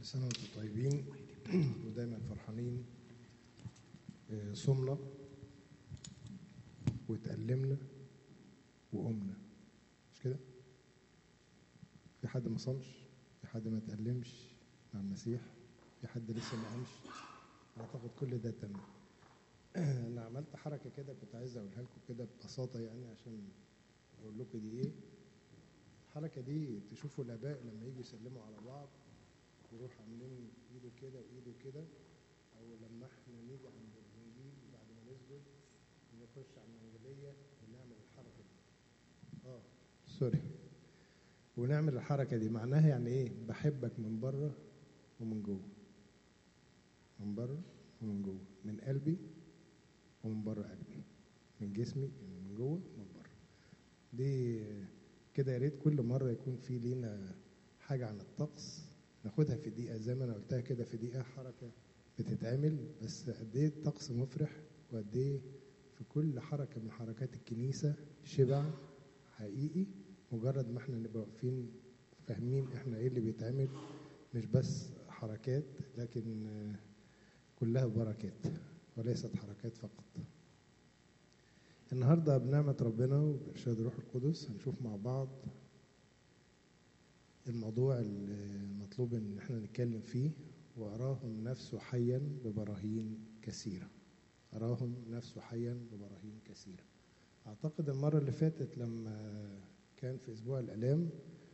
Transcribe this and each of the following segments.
سنة وانتم طيبين ودايما فرحانين آه، صمنا واتألمنا وقمنا مش كده؟ في حد ما صامش؟ في حد ما اتألمش مع المسيح؟ في حد لسه ما قامش؟ أعتقد كل ده تمام أنا عملت حركة كده كنت عايز أقولها لكم كده ببساطة يعني عشان أقول لكم دي إيه الحركة دي تشوفوا الآباء لما يجوا يسلموا على بعض يروح عاملين إيده كده وإيده كده أو لما إحنا نيجي عند الإنجيل بعد ما نسجد نخش على المنجلية ونعمل الحركة دي آه سوري ونعمل الحركة دي معناها يعني إيه بحبك من بره ومن جوه من بره ومن جوه من قلبي ومن بره قلبي من جسمي يعني من جوه ومن بره دي كده يا ريت كل مره يكون في لينا حاجه عن الطقس ناخدها في دقيقه زي ما انا قلتها كده في دقيقه حركه بتتعمل بس قد ايه الطقس مفرح وقد ايه في كل حركه من حركات الكنيسه شبع حقيقي مجرد ما احنا نبقى واقفين فاهمين احنا ايه اللي بيتعمل مش بس حركات لكن آه، كلها بركات وليست حركات فقط النهارده بنعمة ربنا وبإرشاد روح القدس هنشوف مع بعض الموضوع المطلوب ان احنا نتكلم فيه وأراهم نفسه حيا ببراهين كثيرة أراهم نفسه حيا ببراهين كثيرة أعتقد المرة اللي فاتت لما كان في أسبوع الآلام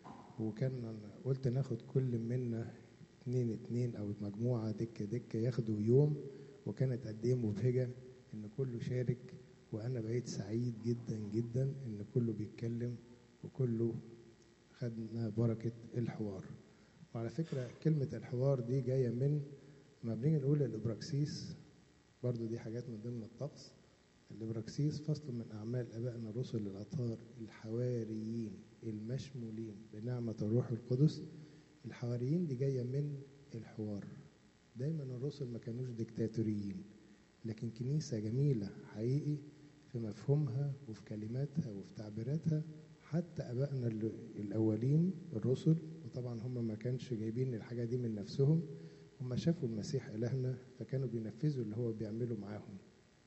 وكان قلت ناخد كل منا اتنين اتنين أو مجموعة دكة دكة ياخدوا يوم وكانت قد إيه مبهجة إن كله شارك وأنا بقيت سعيد جدا جدا إن كله بيتكلم وكله خدنا بركة الحوار وعلى فكرة كلمة الحوار دي جاية من لما بنيجي نقول الإبراكسيس برضو دي حاجات من ضمن الطقس الإبراكسيس فصل من أعمال آبائنا الرسل الأطهار الحواريين المشمولين بنعمة الروح القدس الحواريين دي جاية من الحوار دايما الرسل ما كانوش ديكتاتوريين لكن كنيسة جميلة حقيقي في مفهومها وفي كلماتها وفي تعبيراتها حتى أبائنا ال- الأولين الرسل وطبعا هم ما كانش جايبين الحاجة دي من نفسهم هم شافوا المسيح إلهنا فكانوا بينفذوا اللي هو بيعمله معاهم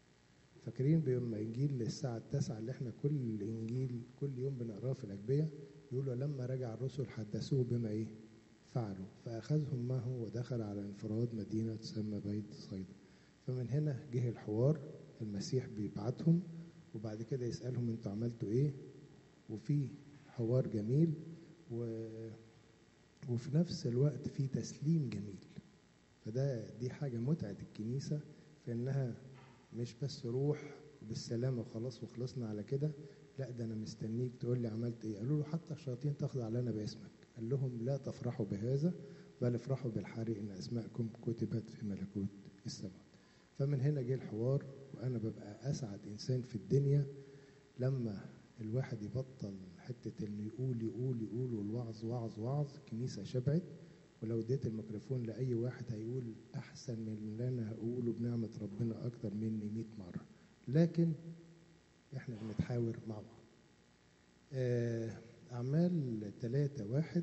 فاكرين بيوم إنجيل الساعة التاسعة اللي احنا كل إنجيل كل يوم بنقراه في الأجبية يقولوا لما رجع الرسل حدثوه بما إيه فعلوا فأخذهم معه ودخل على انفراد مدينة تسمى بيت صيدا فمن هنا جه الحوار المسيح بيبعتهم وبعد كده يسألهم انتوا عملتوا ايه وفي حوار جميل و... وفي نفس الوقت في تسليم جميل فده دي حاجة متعة الكنيسة في انها مش بس روح وبالسلامة وخلاص وخلصنا على كده لا ده انا مستنيك تقول لي عملت ايه قالوا له حتى الشياطين تخضع لنا باسمك قال لهم لا تفرحوا بهذا بل افرحوا بالحري ان اسماءكم كتبت في ملكوت السماوات فمن هنا جه الحوار وانا ببقى اسعد انسان في الدنيا لما الواحد يبطل حته انه يقول يقول يقول والوعظ وعظ وعظ الكنيسه شبعت ولو اديت الميكروفون لاي واحد هيقول احسن من اللي انا هقوله بنعمه ربنا اكتر مني 100 مره لكن احنا بنتحاور مع بعض آه، اعمال ثلاثة واحد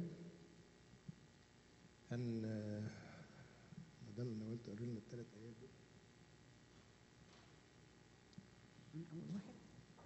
ان آه، مدام نوال تقري لنا الثلاث ايات دول من أول واحد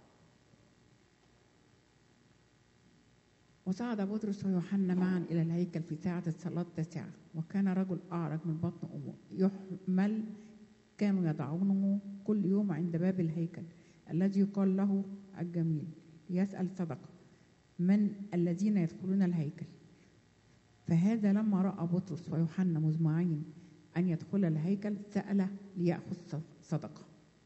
وصعد بطرس ويوحنا معا إلى الهيكل في ساعة الصلاة التاسعة وكان رجل أعرج من بطن أمه يحمل كانوا يضعونه كل يوم عند باب الهيكل الذي يقال له الجميل ليسأل صدقة من الذين يدخلون الهيكل فهذا لما رأى بطرس ويوحنا مزمعين أن يدخل الهيكل سأل ليأخذ صدقة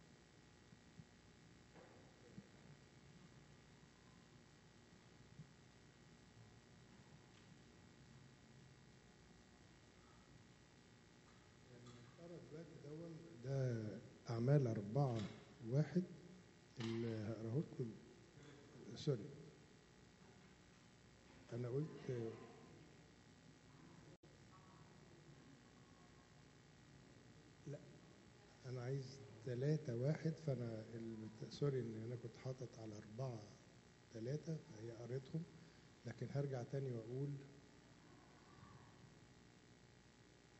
ترى دلوقتي دون ده أعمال أربعة واحد اللي هقراه لكم سوري أنا قلت لا أنا عايز ثلاثة واحد فأنا ال- سوري إن أنا كنت حاطط على أربعة ثلاثة فهي قريتهم لكن هرجع تاني وأقول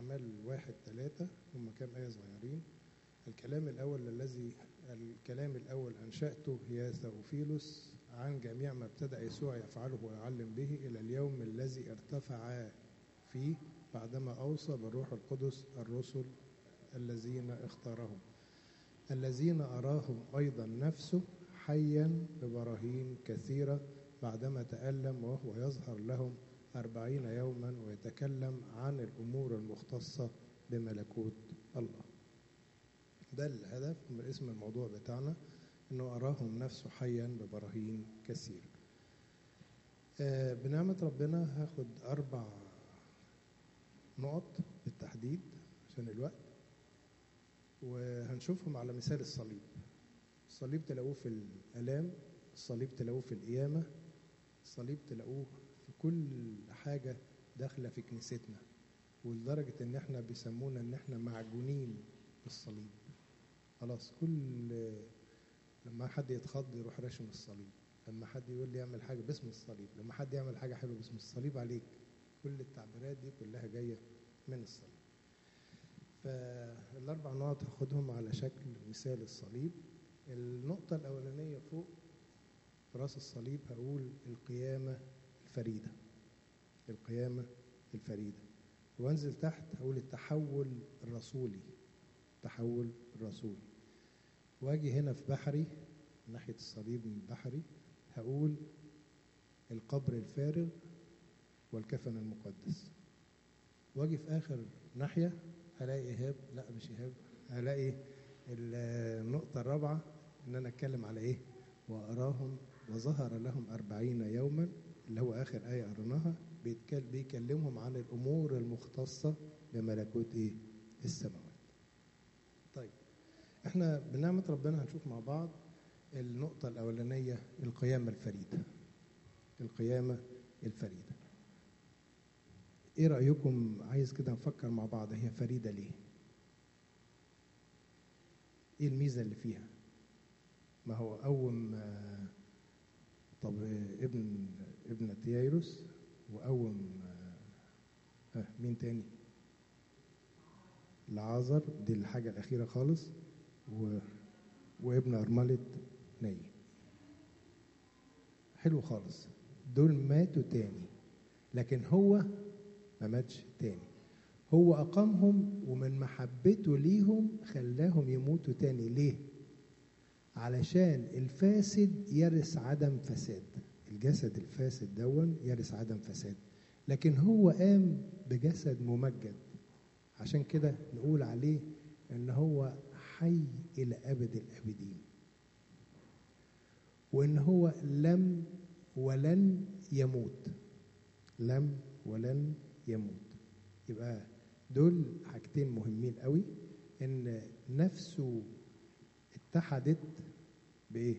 أعمال واحد ثلاثة هم كام آية صغيرين الكلام الأول الذي الكلام الأول أنشأته يا ثوفيلوس عن جميع ما ابتدأ يسوع يفعله ويعلم به إلى اليوم الذي ارتفع فيه بعدما أوصى بالروح القدس الرسل الذين اختارهم الذين أراهم أيضا نفسه حيا ببراهين كثيرة بعدما تألم وهو يظهر لهم أربعين يوما ويتكلم عن الأمور المختصة بملكوت الله ده الهدف من اسم الموضوع بتاعنا انه اراهم نفسه حيا ببراهين كثيره آه بنعمه ربنا هاخد اربع نقط بالتحديد عشان الوقت وهنشوفهم على مثال الصليب الصليب تلاقوه في الالام الصليب تلاقوه في القيامه الصليب تلاقوه في كل حاجه داخله في كنيستنا ولدرجه ان احنا بيسمونا ان احنا معجونين بالصليب خلاص كل لما حد يتخض يروح راشم الصليب لما حد يقول لي اعمل حاجه باسم الصليب لما حد يعمل حاجه حلوه باسم الصليب عليك كل التعبيرات دي كلها جايه من الصليب فالاربع نقط هاخدهم على شكل مثال الصليب النقطه الاولانيه فوق في راس الصليب هقول القيامه الفريده القيامه الفريده وانزل تحت هقول التحول الرسولي التحول الرسولي واجي هنا في بحري ناحيه الصليب من بحري هقول القبر الفارغ والكفن المقدس واجي في اخر ناحيه هلاقي ايهاب لا مش ايهاب هلاقي النقطه الرابعه ان انا اتكلم على ايه واراهم وظهر لهم أربعين يوما اللي هو اخر ايه قريناها بيكلمهم عن الامور المختصه بملكوت ايه السماوات طيب احنا بنعمة ربنا هنشوف مع بعض النقطة الأولانية القيامة الفريدة القيامة الفريدة ايه رأيكم عايز كده نفكر مع بعض هي فريدة ليه ايه الميزة اللي فيها ما هو قوم طب ابن ابن تيايروس وقوم آه مين تاني لعازر دي الحاجة الأخيرة خالص و... وابن أرملة ناي حلو خالص دول ماتوا تاني لكن هو ما ماتش تاني هو أقامهم ومن محبته ليهم خلاهم يموتوا تاني ليه؟ علشان الفاسد يرث عدم فساد الجسد الفاسد دون يرث عدم فساد لكن هو قام بجسد ممجد عشان كده نقول عليه ان هو حي الى ابد الابدين وان هو لم ولن يموت لم ولن يموت يبقى دول حاجتين مهمين قوي ان نفسه اتحدت بايه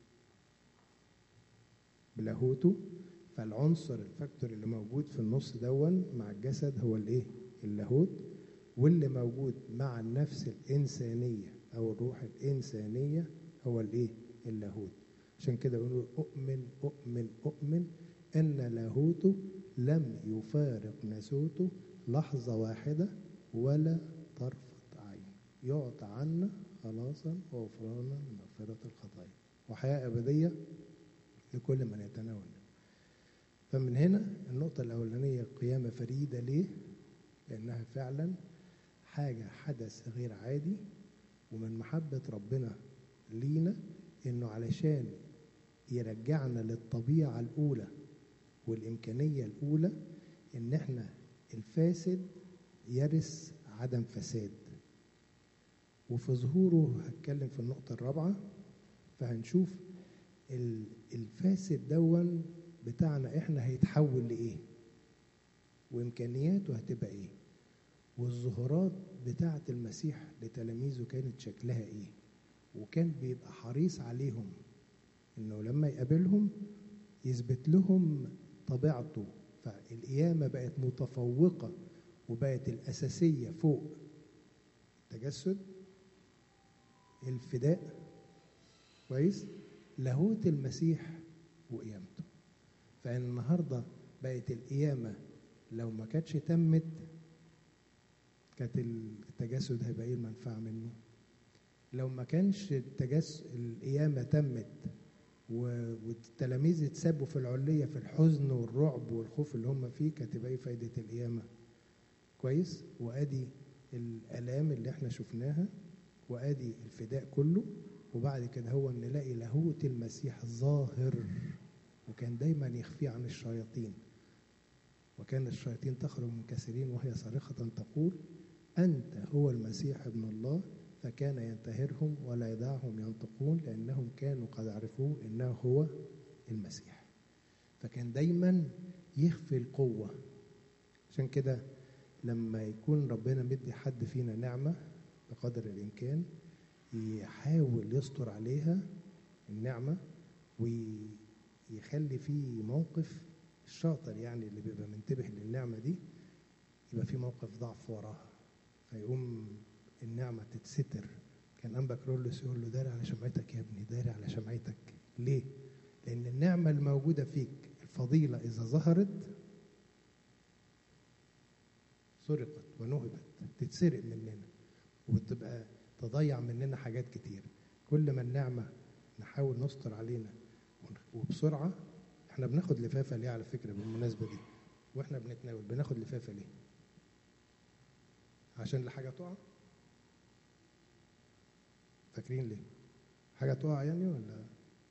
بلاهوته فالعنصر الفاكتور اللي موجود في النص دون مع الجسد هو الايه اللاهوت واللي موجود مع النفس الإنسانية أو الروح الإنسانية هو الإيه؟ اللاهوت عشان كده بنقول أؤمن أؤمن أؤمن أن لاهوته لم يفارق ناسوته لحظة واحدة ولا طرفة عين يعطى عنا خلاصا وغفرانا من مغفرة الخطايا وحياة أبدية لكل من يتناول فمن هنا النقطة الأولانية قيامة فريدة ليه؟ لأنها فعلا حاجة حدث غير عادي ومن محبة ربنا لينا إنه علشان يرجعنا للطبيعة الأولى والإمكانية الأولى إن إحنا الفاسد يرث عدم فساد وفي ظهوره هتكلم في النقطة الرابعة فهنشوف الفاسد دون بتاعنا إحنا هيتحول لإيه وإمكانياته هتبقى إيه والظهورات بتاعة المسيح لتلاميذه كانت شكلها ايه وكان بيبقى حريص عليهم انه لما يقابلهم يثبت لهم طبيعته فالقيامة بقت متفوقة وبقت الأساسية فوق التجسد الفداء كويس لاهوت المسيح وقيامته فالنهارده بقت القيامة لو ما كانتش تمت كانت التجسد هيبقى ايه المنفعه منه لو ما كانش التجسد القيامه تمت و- والتلاميذ اتسابوا في العليه في الحزن والرعب والخوف اللي هم فيه كانت تبقى ايه فايده القيامه كويس وادي الالام اللي احنا شفناها وادي الفداء كله وبعد كده هو ان نلاقي لاهوت المسيح ظاهر وكان دايما يخفيه عن الشياطين وكان الشياطين تخرج من كثيرين وهي صارخة تقول أنت هو المسيح ابن الله فكان ينتهرهم ولا يدعهم ينطقون لأنهم كانوا قد عرفوه إنه هو المسيح فكان دايما يخفي القوة عشان كده لما يكون ربنا مدي حد فينا نعمة بقدر الإمكان يحاول يستر عليها النعمة ويخلي فيه موقف الشاطر يعني اللي بيبقى منتبه للنعمة دي يبقى في موقف ضعف وراها فيقوم النعمة تتستر كان أنبا كرولوس يقول له داري على شمعتك يا ابني داري على شمعتك ليه؟ لأن النعمة الموجودة فيك الفضيلة إذا ظهرت سرقت ونهبت تتسرق مننا وتبقى تضيع مننا حاجات كتير كل ما النعمة نحاول نستر علينا وبسرعة احنا بناخد لفافة ليه على فكرة بالمناسبة دي واحنا بنتناول بناخد لفافة ليه عشان الحاجة تقع فاكرين ليه حاجة تقع يعني ولا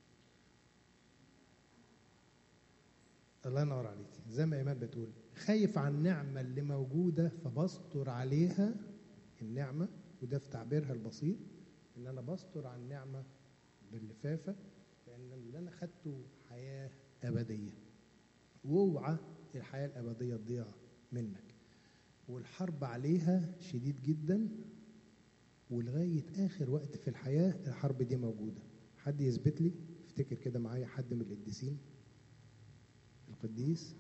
الله ينور عليك زي ما ايمان بتقول خايف على النعمة اللي موجودة فبستر عليها النعمة وده في تعبيرها البسيط ان انا بستر على النعمة باللفافة لان اللي انا خدته حياة ابدية واوعى الحياة الابدية تضيع منك والحرب عليها شديد جدا ولغاية آخر وقت في الحياة الحرب دي موجودة حد يثبت لي افتكر كده معايا حد من القديسين القديس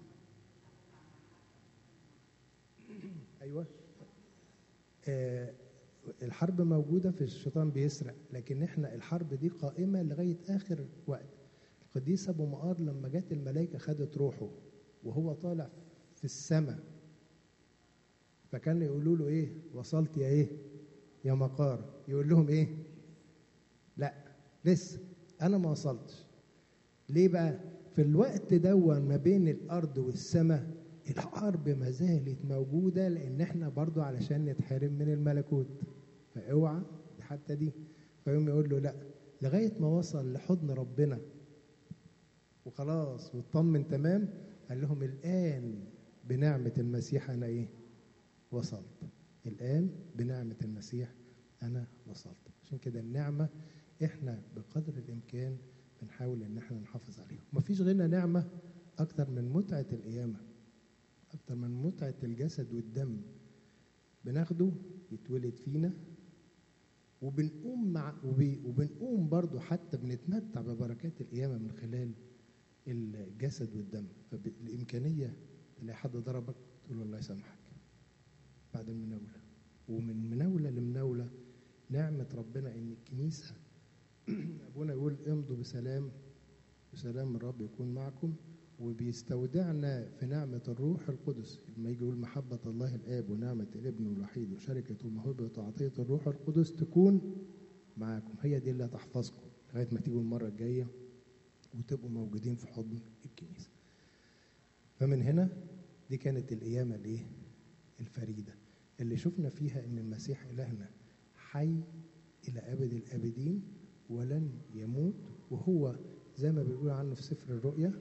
أيوة آه الحرب موجودة في الشيطان بيسرق لكن احنا الحرب دي قائمة لغاية آخر وقت القديس أبو مقار لما جت الملائكة خدت روحه وهو طالع في السماء فكان يقولوا له ايه وصلت يا ايه يا مقار يقول لهم ايه لا لسه انا ما وصلتش ليه بقى في الوقت دون ما بين الارض والسماء الحرب ما زالت موجودة لأن احنا برضو علشان نتحرم من الملكوت فاوعى حتى دي فيوم يقول له لا لغاية ما وصل لحضن ربنا وخلاص واطمن تمام قال لهم الآن بنعمة المسيح أنا إيه وصلت الآن بنعمة المسيح أنا وصلت عشان كده النعمة إحنا بقدر الإمكان بنحاول إن إحنا نحافظ عليها مفيش غيرنا نعمة أكتر من متعة القيامة أكتر من متعة الجسد والدم بناخده يتولد فينا وبنقوم مع وبي وبنقوم برضو حتى بنتمتع ببركات القيامة من خلال الجسد والدم فالإمكانية تلاقي حد ضربك تقول له الله يسامحك بعد المناولة ومن مناولة لمناولة نعمة ربنا إن الكنيسة أبونا يقول امضوا بسلام وسلام الرب يكون معكم وبيستودعنا في نعمة الروح القدس لما يجي يقول محبة الله الآب ونعمة الابن الوحيد وشركة وموهبة وعطية الروح القدس تكون معاكم هي دي اللي هتحفظكم لغاية ما تيجوا المرة الجاية وتبقوا موجودين في حضن الكنيسة فمن هنا دي كانت القيامة الايه الفريدة اللي شفنا فيها ان المسيح إلهنا حي إلى أبد الآبدين ولن يموت وهو زي ما بيقول عنه في سفر الرؤيا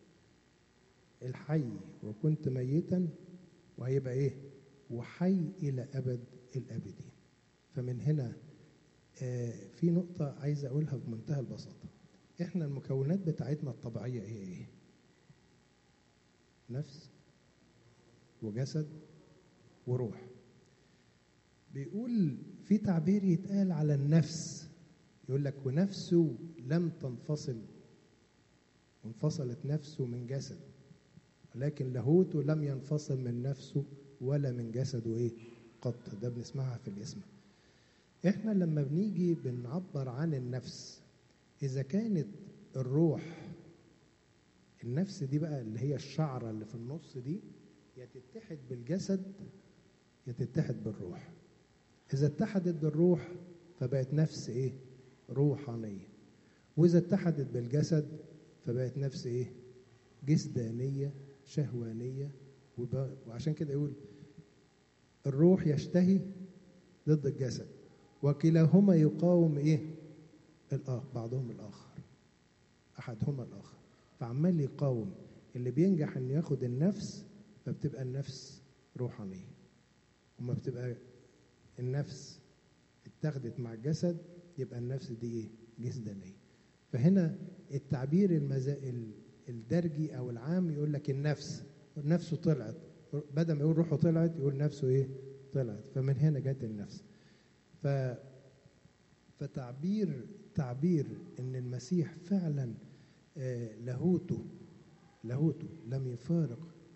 الحي وكنت ميتا وهيبقى ايه وحي الى ابد الابدين فمن هنا آه في نقطة عايز أقولها بمنتهى البساطة إحنا المكونات بتاعتنا الطبيعية هي إيه؟ نفس وجسد وروح بيقول في تعبير يتقال على النفس يقول لك ونفسه لم تنفصل انفصلت نفسه من جسد ولكن لاهوته لم ينفصل من نفسه ولا من جسده ايه قط ده بنسمعها في الاسم احنا لما بنيجي بنعبر عن النفس اذا كانت الروح النفس دي بقى اللي هي الشعره اللي في النص دي يا تتحد بالجسد يا تتحد بالروح إذا اتحدت بالروح فبقت نفس إيه؟ روحانية وإذا اتحدت بالجسد فبقت نفس إيه؟ جسدانية شهوانية وب- وعشان كده يقول الروح يشتهي ضد الجسد وكلاهما يقاوم إيه؟ الآخر بعضهم الآخر أحدهما الآخر فعمال يقاوم اللي بينجح إنه ياخد النفس فبتبقى النفس روحانية وما بتبقى النفس اتخذت مع الجسد يبقى النفس دي ايه جسدانيه فهنا التعبير المزا... ال- الدرجي او العام يقول لك النفس نفسه طلعت بدل ما يقول روحه طلعت يقول نفسه ايه طلعت فمن هنا جت النفس ف فتعبير تعبير ان المسيح فعلا آه، لاهوته لاهوته لم يفارق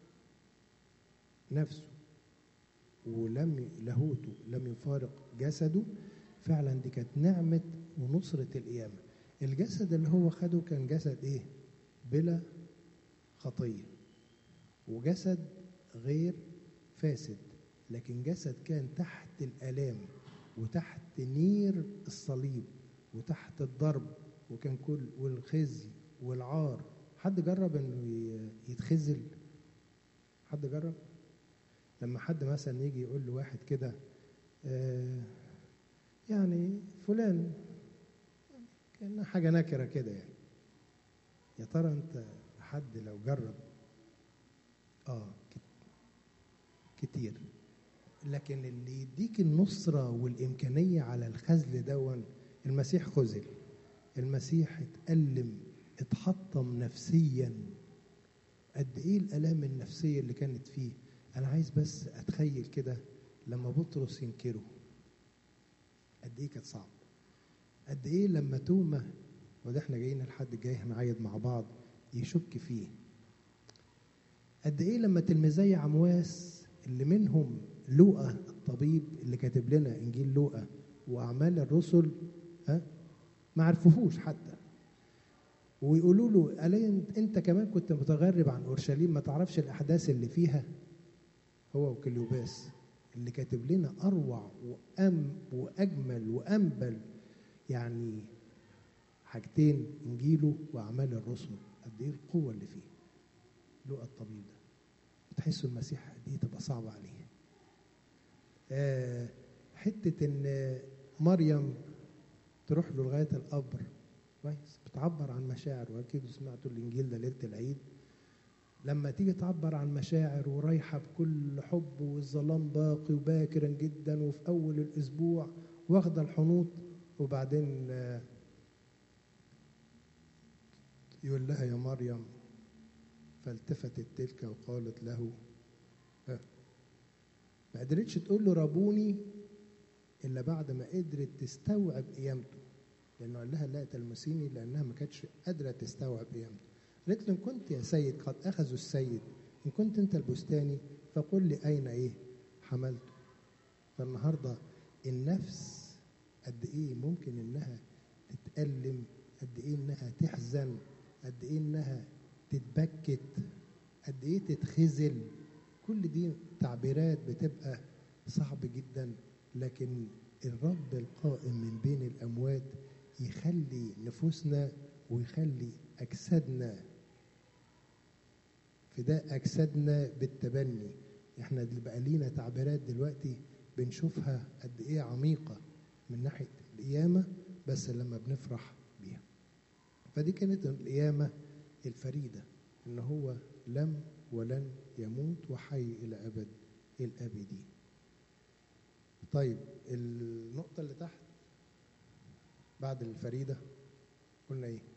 نفسه ولم ي- لاهوته لم يفارق جسده فعلا دي كانت نعمة ونصرة القيامة الجسد اللي هو خده كان جسد ايه بلا خطية وجسد غير فاسد لكن جسد كان تحت الآلام وتحت نير الصليب وتحت الضرب وكان كل والخزي والعار حد جرب انه ي- يتخزل حد جرب لما حد مثلا يجي يقول لواحد كده آه يعني فلان كأنها حاجة نكرة كده يعني يا ترى أنت حد لو جرب آه كت- كتير لكن اللي يديك النصرة والإمكانية على الخذل دون المسيح خذل المسيح اتألم اتحطم نفسيا قد ايه الالام النفسيه اللي كانت فيه انا عايز بس اتخيل كده لما بطرس ينكره قد ايه كانت صعب قد ايه لما توما وده احنا جايين الحد الجاي هنعيد مع بعض يشك فيه قد ايه لما تلميذي عمواس اللي منهم لوقا الطبيب اللي كاتب لنا انجيل لوقا واعمال الرسل ها ما عرفوهوش حتى ويقولوا له ألي انت كمان كنت متغرب عن اورشليم ما تعرفش الاحداث اللي فيها هو وكليوباس اللي كاتب لنا اروع وأم واجمل وانبل يعني حاجتين انجيله واعمال الرسل قد ايه القوه اللي فيه لقى الطبيب ده بتحسوا المسيح قد ايه تبقى صعبه عليه آه حته ان مريم تروح له لغايه القبر كويس بتعبر عن مشاعر واكيد سمعتوا الانجيل ده ليله العيد لما تيجي تعبر عن مشاعر ورايحه بكل حب والظلام باقي وباكرا جدا وفي اول الاسبوع واخده الحنوط وبعدين آه، يقول لها يا مريم فالتفتت تلك وقالت له آه، ما قدرتش تقول له ربوني الا بعد ما قدرت تستوعب قيامته لانه قال لها لا تلمسيني لانها ما كانتش قادره تستوعب قيامته قالت له ان كنت يا سيد قد اخذوا السيد ان كنت انت البستاني فقل لي اين ايه حملته فالنهارده النفس قد ايه ممكن انها تتألم قد ايه انها تحزن قد ايه انها تتبكت قد ايه تتخزل كل دي تعبيرات بتبقى صعب جدا لكن الرب القائم من بين الاموات يخلي نفوسنا ويخلي اجسادنا فداء اجسادنا بالتبني احنا اللي بقى لينا تعبيرات دلوقتي بنشوفها قد ايه عميقه من ناحيه القيامه بس لما بنفرح بيها فدي كانت القيامه الفريده ان هو لم ولن يموت وحي الى ابد الابدين طيب النقطه اللي تحت بعد الفريده قلنا ايه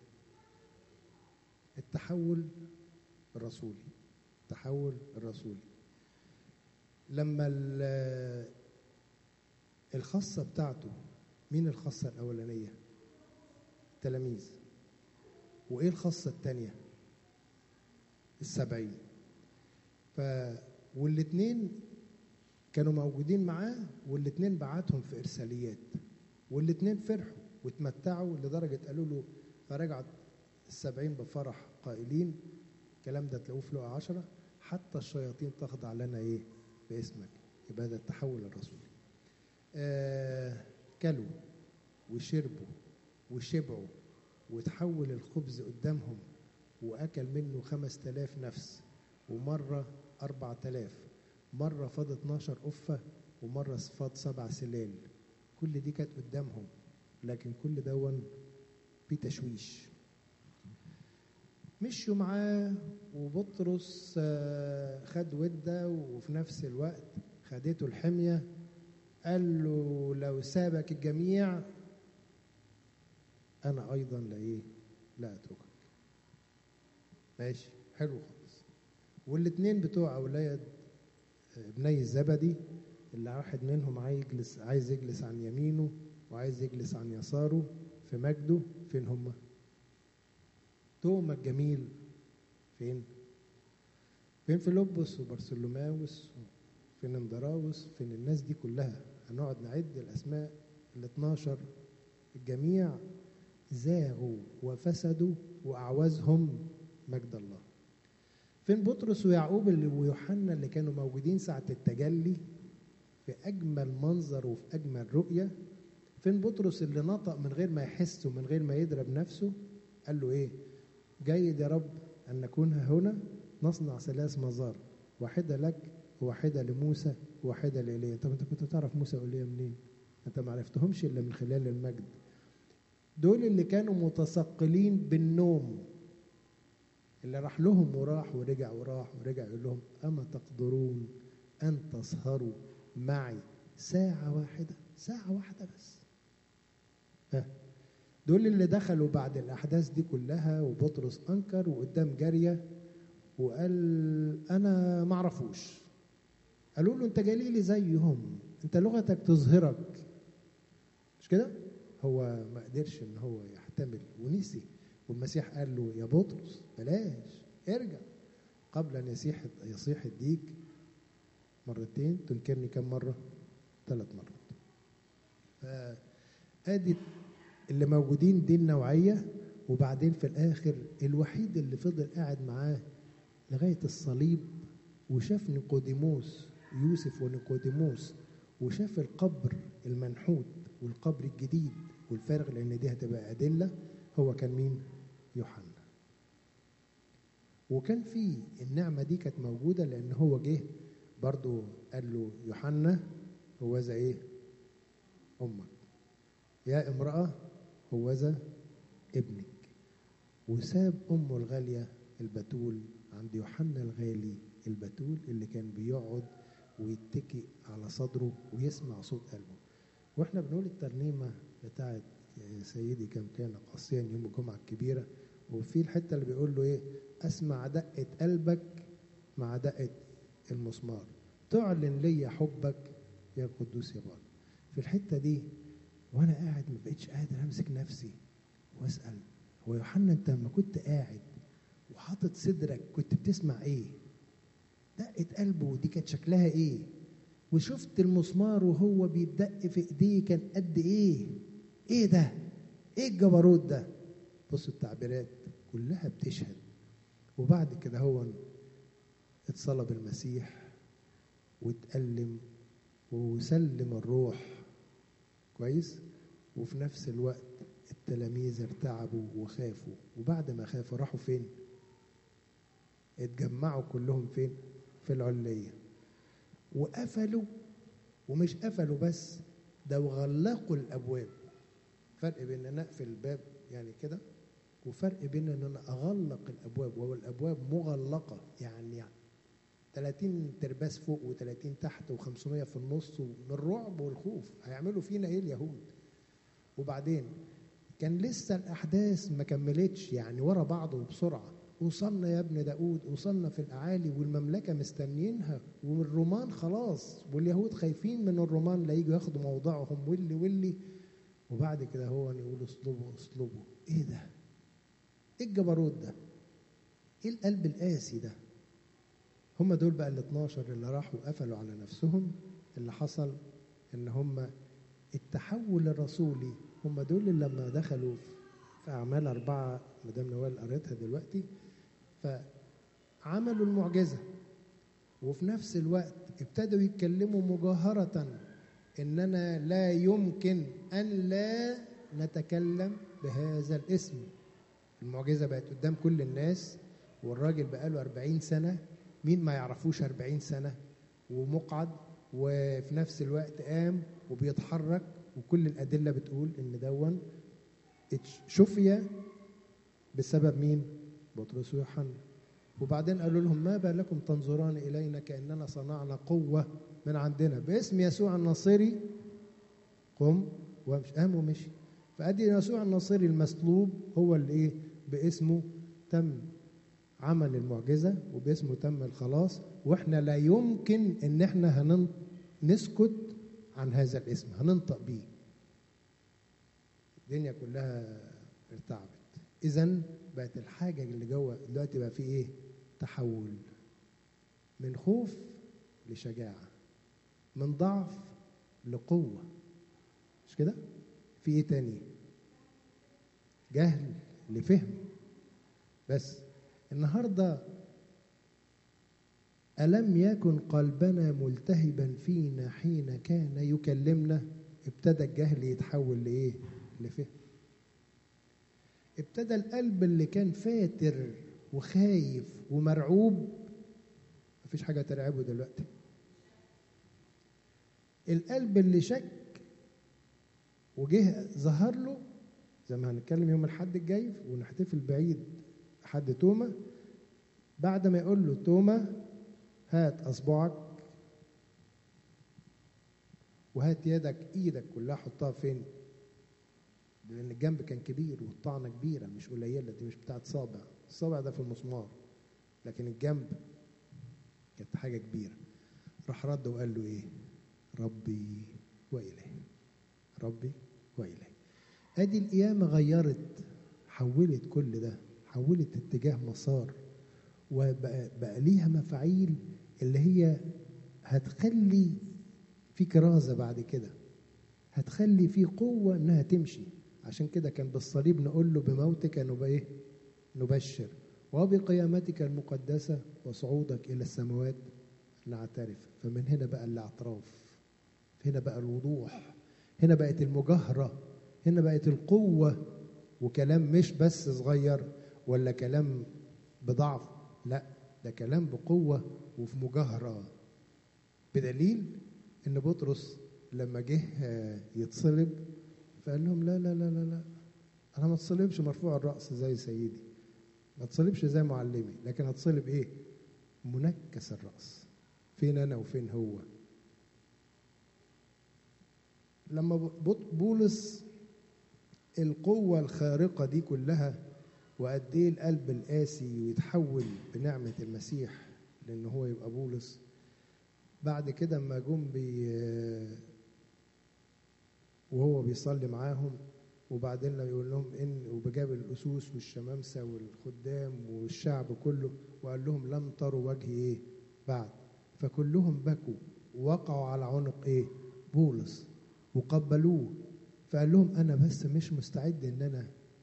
التحول الرسولي التحول الرسولي لما ال- الخاصة بتاعته مين الخاصة الأولانية؟ التلاميذ وإيه الخاصة التانية؟ السبعين ف والاتنين كانوا موجودين معاه والاتنين بعتهم في إرساليات والاتنين فرحوا واتمتعوا لدرجة قالوا له فرجعت السبعين بفرح قائلين الكلام ده تلاقوه في لقا عشرة حتى الشياطين تخضع لنا ايه باسمك يبقى ده التحول الرسولي آه كلوا وشربوا وشبعوا وتحول الخبز قدامهم وأكل منه خمس تلاف نفس ومرة أربع تلاف مرة فاض 12 قفة ومرة فاض سبع سلال كل دي كانت قدامهم لكن كل دون بتشويش مشوا معاه وبطرس آه، خد ودة وفي نفس الوقت خدته الحمية قال له لو سابك الجميع أنا أيضا لا إيه لا أتركك ماشي حلو خالص والاتنين بتوع أولاد ابني الزبدي اللي واحد منهم عايز يجلس عايز يجلس عن يمينه وعايز يجلس عن يساره في مجده فين هما؟ توما الجميل فين؟ فين فيلبس وبرسلوماوس فين اندراوس فين الناس دي كلها هنقعد نعد الاسماء ال 12 الجميع زاغوا وفسدوا واعوزهم مجد الله فين بطرس ويعقوب اللي ويوحنا اللي كانوا موجودين ساعة التجلي في أجمل منظر وفي أجمل رؤية فين بطرس اللي نطق من غير ما يحس ومن غير ما يضرب نفسه قال له إيه جيد يا رب أن نكون هنا نصنع ثلاث مزار واحدة لك وواحدة لموسى وواحدة لإيليا طب أنت كنت تعرف موسى وإيليا منين أنت ما عرفتهمش إلا من خلال المجد دول اللي كانوا متثقلين بالنوم اللي راح لهم وراح ورجع وراح ورجع يقول لهم أما تقدرون أن تسهروا معي ساعة واحدة ساعة واحدة بس ها دول اللي دخلوا بعد الأحداث دي كلها وبطرس أنكر وقدام جارية وقال أنا ما أعرفوش قالوا له أنت جليلي زيهم أنت لغتك تظهرك مش كده؟ هو ما قدرش إن هو يحتمل ونسي والمسيح قال له يا بطرس بلاش ارجع قبل ان يصيح يصيح الديك مرتين تنكرني كم مره؟ ثلاث مرات. فادي اللي موجودين دي النوعيه وبعدين في الاخر الوحيد اللي فضل قاعد معاه لغايه الصليب وشاف نيقوديموس يوسف ونيقوديموس وشاف القبر المنحوت والقبر الجديد والفارغ لان دي هتبقى ادله هو كان مين؟ يوحنا وكان في النعمة دي كانت موجودة لأن هو جه برضو قال له يوحنا هو ذا إيه أمك يا امرأة هو ذا ابنك وساب أمه الغالية البتول عند يوحنا الغالي البتول اللي كان بيقعد ويتكئ على صدره ويسمع صوت قلبه واحنا بنقول الترنيمة بتاعت سيدي كم كان قاسيا يوم الجمعة الكبيرة وفي الحتة اللي بيقول له إيه أسمع دقة قلبك مع دقة المسمار تعلن لي حبك يا قدوس يا بار في الحتة دي وأنا قاعد ما بقتش قادر أمسك نفسي وأسأل هو يوحنا أنت لما كنت قاعد وحاطط صدرك كنت بتسمع إيه؟ دقة قلبه دي كانت شكلها إيه؟ وشفت المسمار وهو بيدق في إيديه كان قد إيه؟ ايه ده ايه الجبروت ده بصوا التعبيرات كلها بتشهد وبعد كده هو اتصلب المسيح واتألم وسلم الروح كويس وفي نفس الوقت التلاميذ ارتعبوا وخافوا وبعد ما خافوا راحوا فين اتجمعوا كلهم فين في العلية وقفلوا ومش قفلوا بس ده وغلقوا الأبواب فرق بين ان اقفل الباب يعني كده وفرق بين ان انا اغلق الابواب والابواب مغلقه يعني 30 ترباس فوق و30 تحت و500 في النص من الرعب والخوف هيعملوا فينا ايه اليهود وبعدين كان لسه الاحداث ما كملتش يعني ورا بعض وبسرعه وصلنا يا ابن داود وصلنا في الاعالي والمملكه مستنيينها والرومان خلاص واليهود خايفين من الرومان لا يجوا ياخدوا موضعهم واللي واللي وبعد كده هو يقول اصلبوا اصلبوا ايه ده ايه الجبروت ده ايه القلب القاسي ده هم دول بقى ال 12 اللي راحوا قفلوا على نفسهم اللي حصل ان هم التحول الرسولي هم دول اللي لما دخلوا في اعمال اربعه مدام نوال قريتها دلوقتي فعملوا المعجزه وفي نفس الوقت ابتدوا يتكلموا مجاهرة إننا لا يمكن أن لا نتكلم بهذا الاسم المعجزة بقت قدام كل الناس والراجل بقاله أربعين سنة مين ما يعرفوش أربعين سنة ومقعد وفي نفس الوقت قام وبيتحرك وكل الأدلة بتقول إن دون شفي بسبب مين؟ بطرس ويوحنا وبعدين قالوا لهم ما بالكم تنظران إلينا كأننا صنعنا قوة من عندنا باسم يسوع الناصري قم ومش قام ومشي فأدي يسوع الناصري المسلوب هو اللي إيه باسمه تم عمل المعجزة وباسمه تم الخلاص وإحنا لا يمكن إن إحنا هنن نسكت عن هذا الاسم هننطق بيه الدنيا كلها ارتعبت إذا بقت الحاجة اللي جوه دلوقتي بقى في إيه؟ تحول من خوف لشجاعة من ضعف لقوة مش كده؟ في إيه تاني؟ جهل لفهم بس النهارده ألم يكن قلبنا ملتهبا فينا حين كان يكلمنا ابتدى الجهل يتحول لإيه؟ لفهم ابتدى القلب اللي كان فاتر وخايف ومرعوب مفيش حاجة ترعبه دلوقتي القلب اللي شك وجه ظهر له زي ما هنتكلم يوم الحد الجاي ونحتفل بعيد حد توما بعد ما يقول له توما هات اصبعك وهات يدك ايدك كلها حطها فين لان الجنب كان كبير والطعنه كبيره مش قليله دي مش بتاعت صابع الصابع ده في المسمار لكن الجنب كانت حاجه كبيره راح رد وقال له ايه ربي والهي ربي والهي ادي القيامه غيرت حولت كل ده حولت اتجاه مسار وبقى بقى ليها مفاعيل اللي هي هتخلي في كرازة بعد كده هتخلي في قوة انها تمشي عشان كده كان بالصليب نقول له بموتك ايه نبشر وبقيامتك المقدسة وصعودك إلى السماوات نعترف فمن هنا بقى الاعتراف هنا بقى الوضوح هنا بقت المجاهرة هنا بقت القوة وكلام مش بس صغير ولا كلام بضعف لا ده كلام بقوة وفي مجاهرة بدليل ان بطرس لما جه يتصلب فقال لهم لا لا لا لا لا انا ما اتصلبش مرفوع الراس زي سيدي ما اتصلبش زي معلمي لكن اتصلب ايه منكس الراس فين انا وفين هو لما بولس القوة الخارقة دي كلها وقد ايه القلب القاسي ويتحول بنعمة المسيح لأن هو يبقى بولس بعد كده اما جم بي وهو بيصلي معاهم وبعدين لما يقول لهم ان وبجاب الاسوس والشمامسه والخدام والشعب كله وقال لهم لم تروا وجهي ايه بعد فكلهم بكوا ووقعوا على عنق ايه بولس وقبلوه فقال لهم انا بس مش مستعد ان انا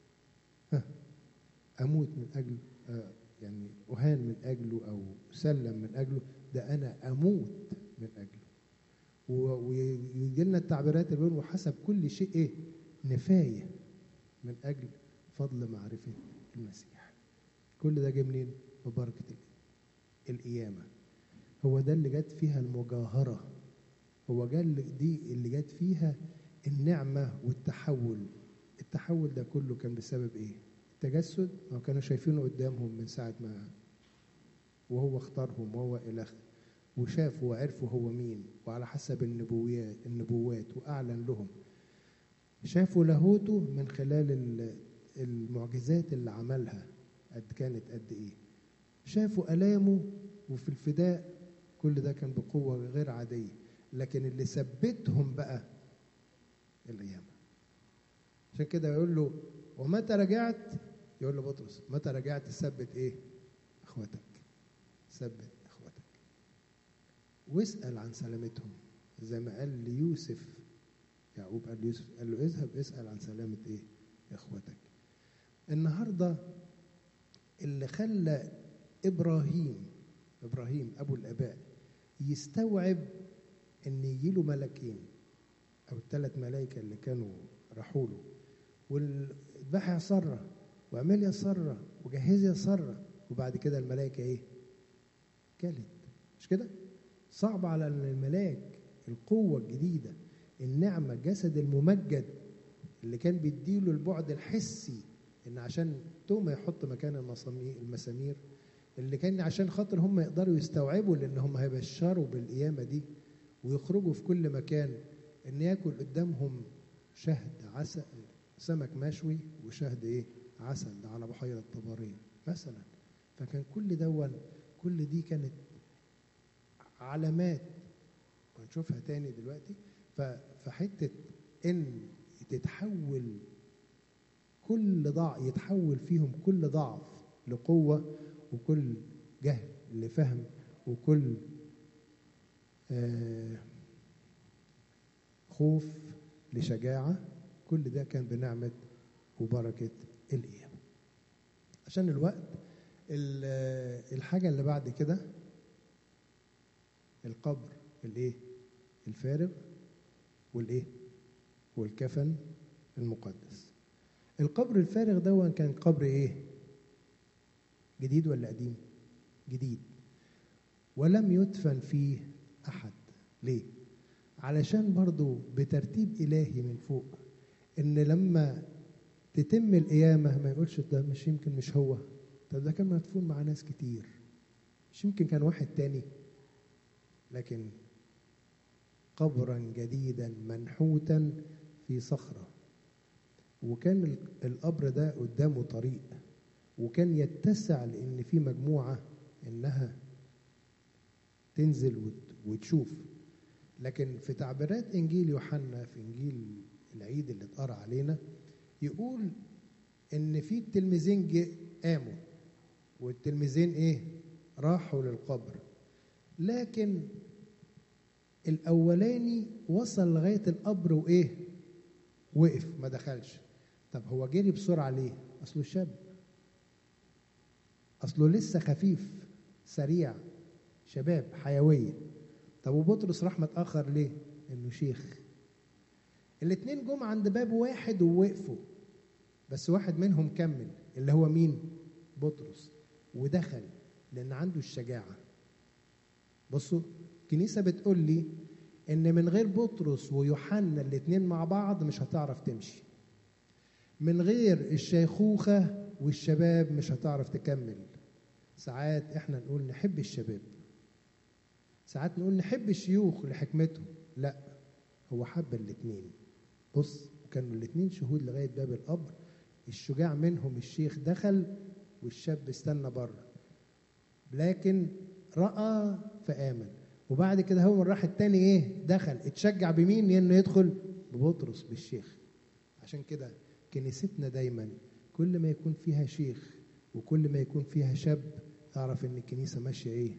اموت من اجل يعني اهان من اجله او اسلم من اجله ده انا اموت من اجله ويجي لنا التعبيرات اللي بيقولوا حسب كل شيء ايه نفايه من اجل فضل معرفه المسيح كل ده جه منين ببركه القيامه هو ده اللي جت فيها المجاهره هو جا دي اللي جت فيها النعمه والتحول التحول ده كله كان بسبب ايه التجسد ما كانوا شايفينه قدامهم من ساعه ما وهو اختارهم وهو اله وشافوا وعرفوا هو مين وعلى حسب النبويات النبوات واعلن لهم شافوا لاهوته من خلال المعجزات اللي عملها قد كانت قد ايه شافوا الامه وفي الفداء كل ده كان بقوه غير عاديه لكن اللي ثبتهم بقى القيامه عشان كده يقول له ومتى رجعت يقول له بطرس متى رجعت ثبت ايه اخوتك ثبت اخوتك واسال عن سلامتهم زي ما قال ليوسف يعقوب قال ليوسف قال له اذهب اسال عن سلامه ايه اخوتك النهارده اللي خلى ابراهيم ابراهيم ابو الاباء يستوعب ان يجيله ملكين او الثلاث ملائكه اللي كانوا راحوا له واذبحي يا ساره واعملي يا ساره وجهزي يا ساره وبعد كده الملائكه ايه؟ كلت مش كده؟ صعب على الملاك القوه الجديده النعمه الجسد الممجد اللي كان بيديله البعد الحسي ان عشان توما يحط مكان المسامير المسامير اللي كان عشان خاطر هم يقدروا يستوعبوا لان هم هيبشروا بالقيامه دي ويخرجوا في كل مكان ان ياكل قدامهم شهد عسل سمك مشوي وشهد ايه عسل ده على بحيره طبريه مثلا فكان كل دون كل دي كانت علامات ونشوفها تاني دلوقتي فحته ان تتحول كل ضعف يتحول فيهم كل ضعف لقوه وكل جهل لفهم وكل آه خوف لشجاعة كل ده كان بنعمة وبركة القيامة عشان الوقت الحاجة اللي بعد كده القبر الايه الفارغ والايه والكفن المقدس القبر الفارغ ده كان قبر ايه جديد ولا قديم جديد ولم يدفن فيه احد ليه علشان برضو بترتيب إلهي من فوق إن لما تتم القيامة ما يقولش ده مش يمكن مش هو طب ده كان مدفون مع ناس كتير مش يمكن كان واحد تاني لكن قبرا جديدا منحوتا في صخرة وكان القبر ده قدامه طريق وكان يتسع لأن في مجموعة إنها تنزل وتشوف لكن في تعبيرات انجيل يوحنا في انجيل العيد اللي اتقرا علينا يقول ان في التلميذين قاموا والتلميذين ايه راحوا للقبر لكن الاولاني وصل لغايه القبر وايه وقف ما دخلش طب هو جري بسرعه ليه اصله شاب اصله لسه خفيف سريع شباب حيويه طب وبطرس راح متاخر ليه انه شيخ الاتنين جم عند باب واحد ووقفوا بس واحد منهم كمل اللي هو مين بطرس ودخل لان عنده الشجاعه بصوا الكنيسه بتقول لي ان من غير بطرس ويوحنا الاتنين مع بعض مش هتعرف تمشي من غير الشيخوخه والشباب مش هتعرف تكمل ساعات احنا نقول نحب الشباب ساعات نقول نحب الشيوخ لحكمتهم لا هو حب الاثنين بص كانوا الاثنين شهود لغايه باب القبر الشجاع منهم الشيخ دخل والشاب استنى بره لكن راى فامن وبعد كده هو راح التاني ايه دخل اتشجع بمين انه يدخل ببطرس بالشيخ عشان كده كنيستنا دايما كل ما يكون فيها شيخ وكل ما يكون فيها شاب اعرف ان الكنيسه ماشيه ايه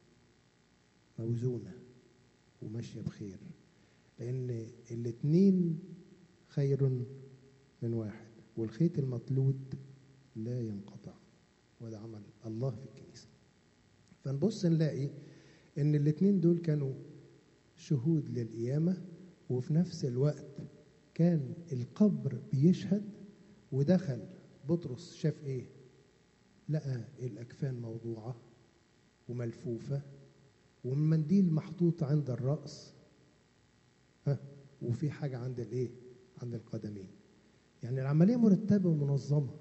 موزونه وماشيه بخير لان الاتنين خير من واحد والخيط المطلود لا ينقطع وده عمل الله في الكنيسه فنبص نلاقي ان الاتنين دول كانوا شهود للقيامه وفي نفس الوقت كان القبر بيشهد ودخل بطرس شاف ايه لقى الاكفان موضوعه وملفوفه والمنديل محطوط عند الراس ها وفي حاجه عند الايه عند القدمين يعني العمليه مرتبه ومنظمه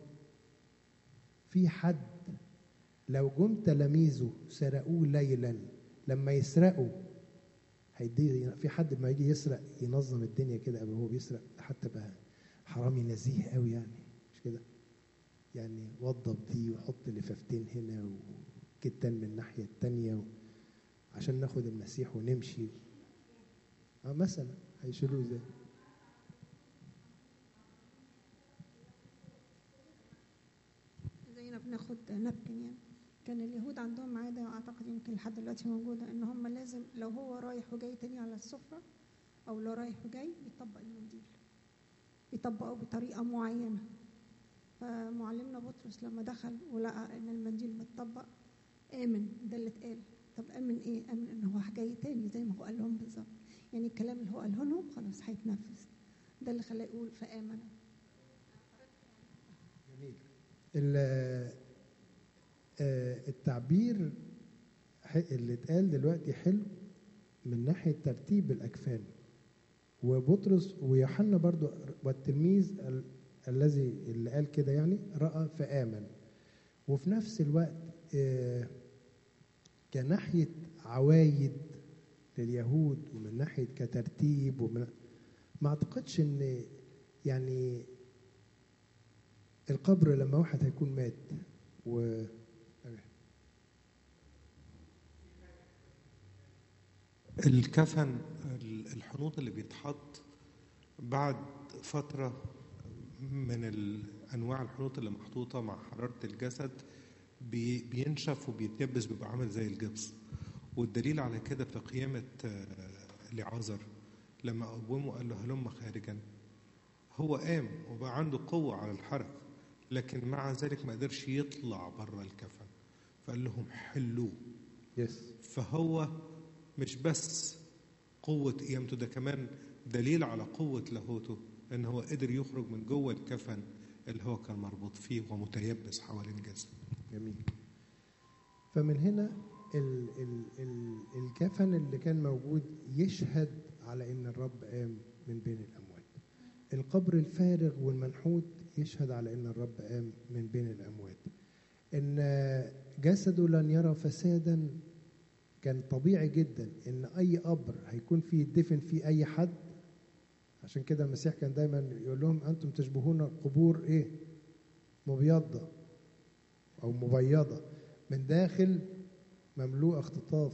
في حد لو جم تلاميذه سرقوه ليلا لما يسرقوا هيدي في حد لما يجي يسرق ينظم الدنيا كده قبل هو بيسرق حتى بقى حرامي نزيه قوي يعني مش كده يعني وضب دي وحط لفافتين هنا وكتان من الناحيه التانيه عشان ناخد المسيح ونمشي اه مثلا هيشيلوه ازاي زينا بناخد نبكن يعني كان اليهود عندهم عادة أعتقد يمكن لحد دلوقتي موجودة إن هم لازم لو هو رايح وجاي تاني على السفرة أو لو رايح وجاي بيطبق المنديل بيطبقه بطريقة معينة فمعلمنا بطرس لما دخل ولقى إن المنديل متطبق آمن ده اللي اتقال طب امن ايه امن ان هو جاي تاني زي ما هو قال لهم بالظبط يعني الكلام اللي هو قاله لهم خلاص هيتنفذ ده اللي خلاه يقول فامن جميل ال- آه، التعبير ح- اللي اتقال دلوقتي حلو من ناحية ترتيب الأكفان وبطرس ويوحنا برضو والتلميذ ال- الذي اللي قال كده يعني رأى فآمن وفي نفس الوقت آه، كناحية عوايد لليهود ومن ناحية كترتيب ومن ما أعتقدش إن يعني القبر لما واحد هيكون مات و الكفن الحنوط اللي بيتحط بعد فترة من ال- أنواع الحنوط اللي محطوطة مع حرارة الجسد بي- بينشف وبيتيبس بيبقى عامل زي الجبس والدليل على كده في قيامة آه، لعازر لما قومه قال له هلم خارجا هو قام وبقى عنده قوة على الحركة لكن مع ذلك ما قدرش يطلع بره الكفن فقال لهم حلوه يس فهو مش بس قوة قيامته ده كمان دليل على قوة لاهوته إن هو قدر يخرج من جوه الكفن اللي هو كان مربوط فيه ومتيبس حوالين جسده جميل فمن هنا ال ال ال الكفن اللي كان موجود يشهد على ان الرب قام من بين الاموات القبر الفارغ والمنحوت يشهد على ان الرب قام من بين الاموات ان جسده لن يرى فسادا كان طبيعي جدا ان اي قبر هيكون فيه دفن فيه اي حد عشان كده المسيح كان دايما يقول لهم انتم تشبهون قبور ايه مبيضه او مبيضه من داخل مملوءه اختطاف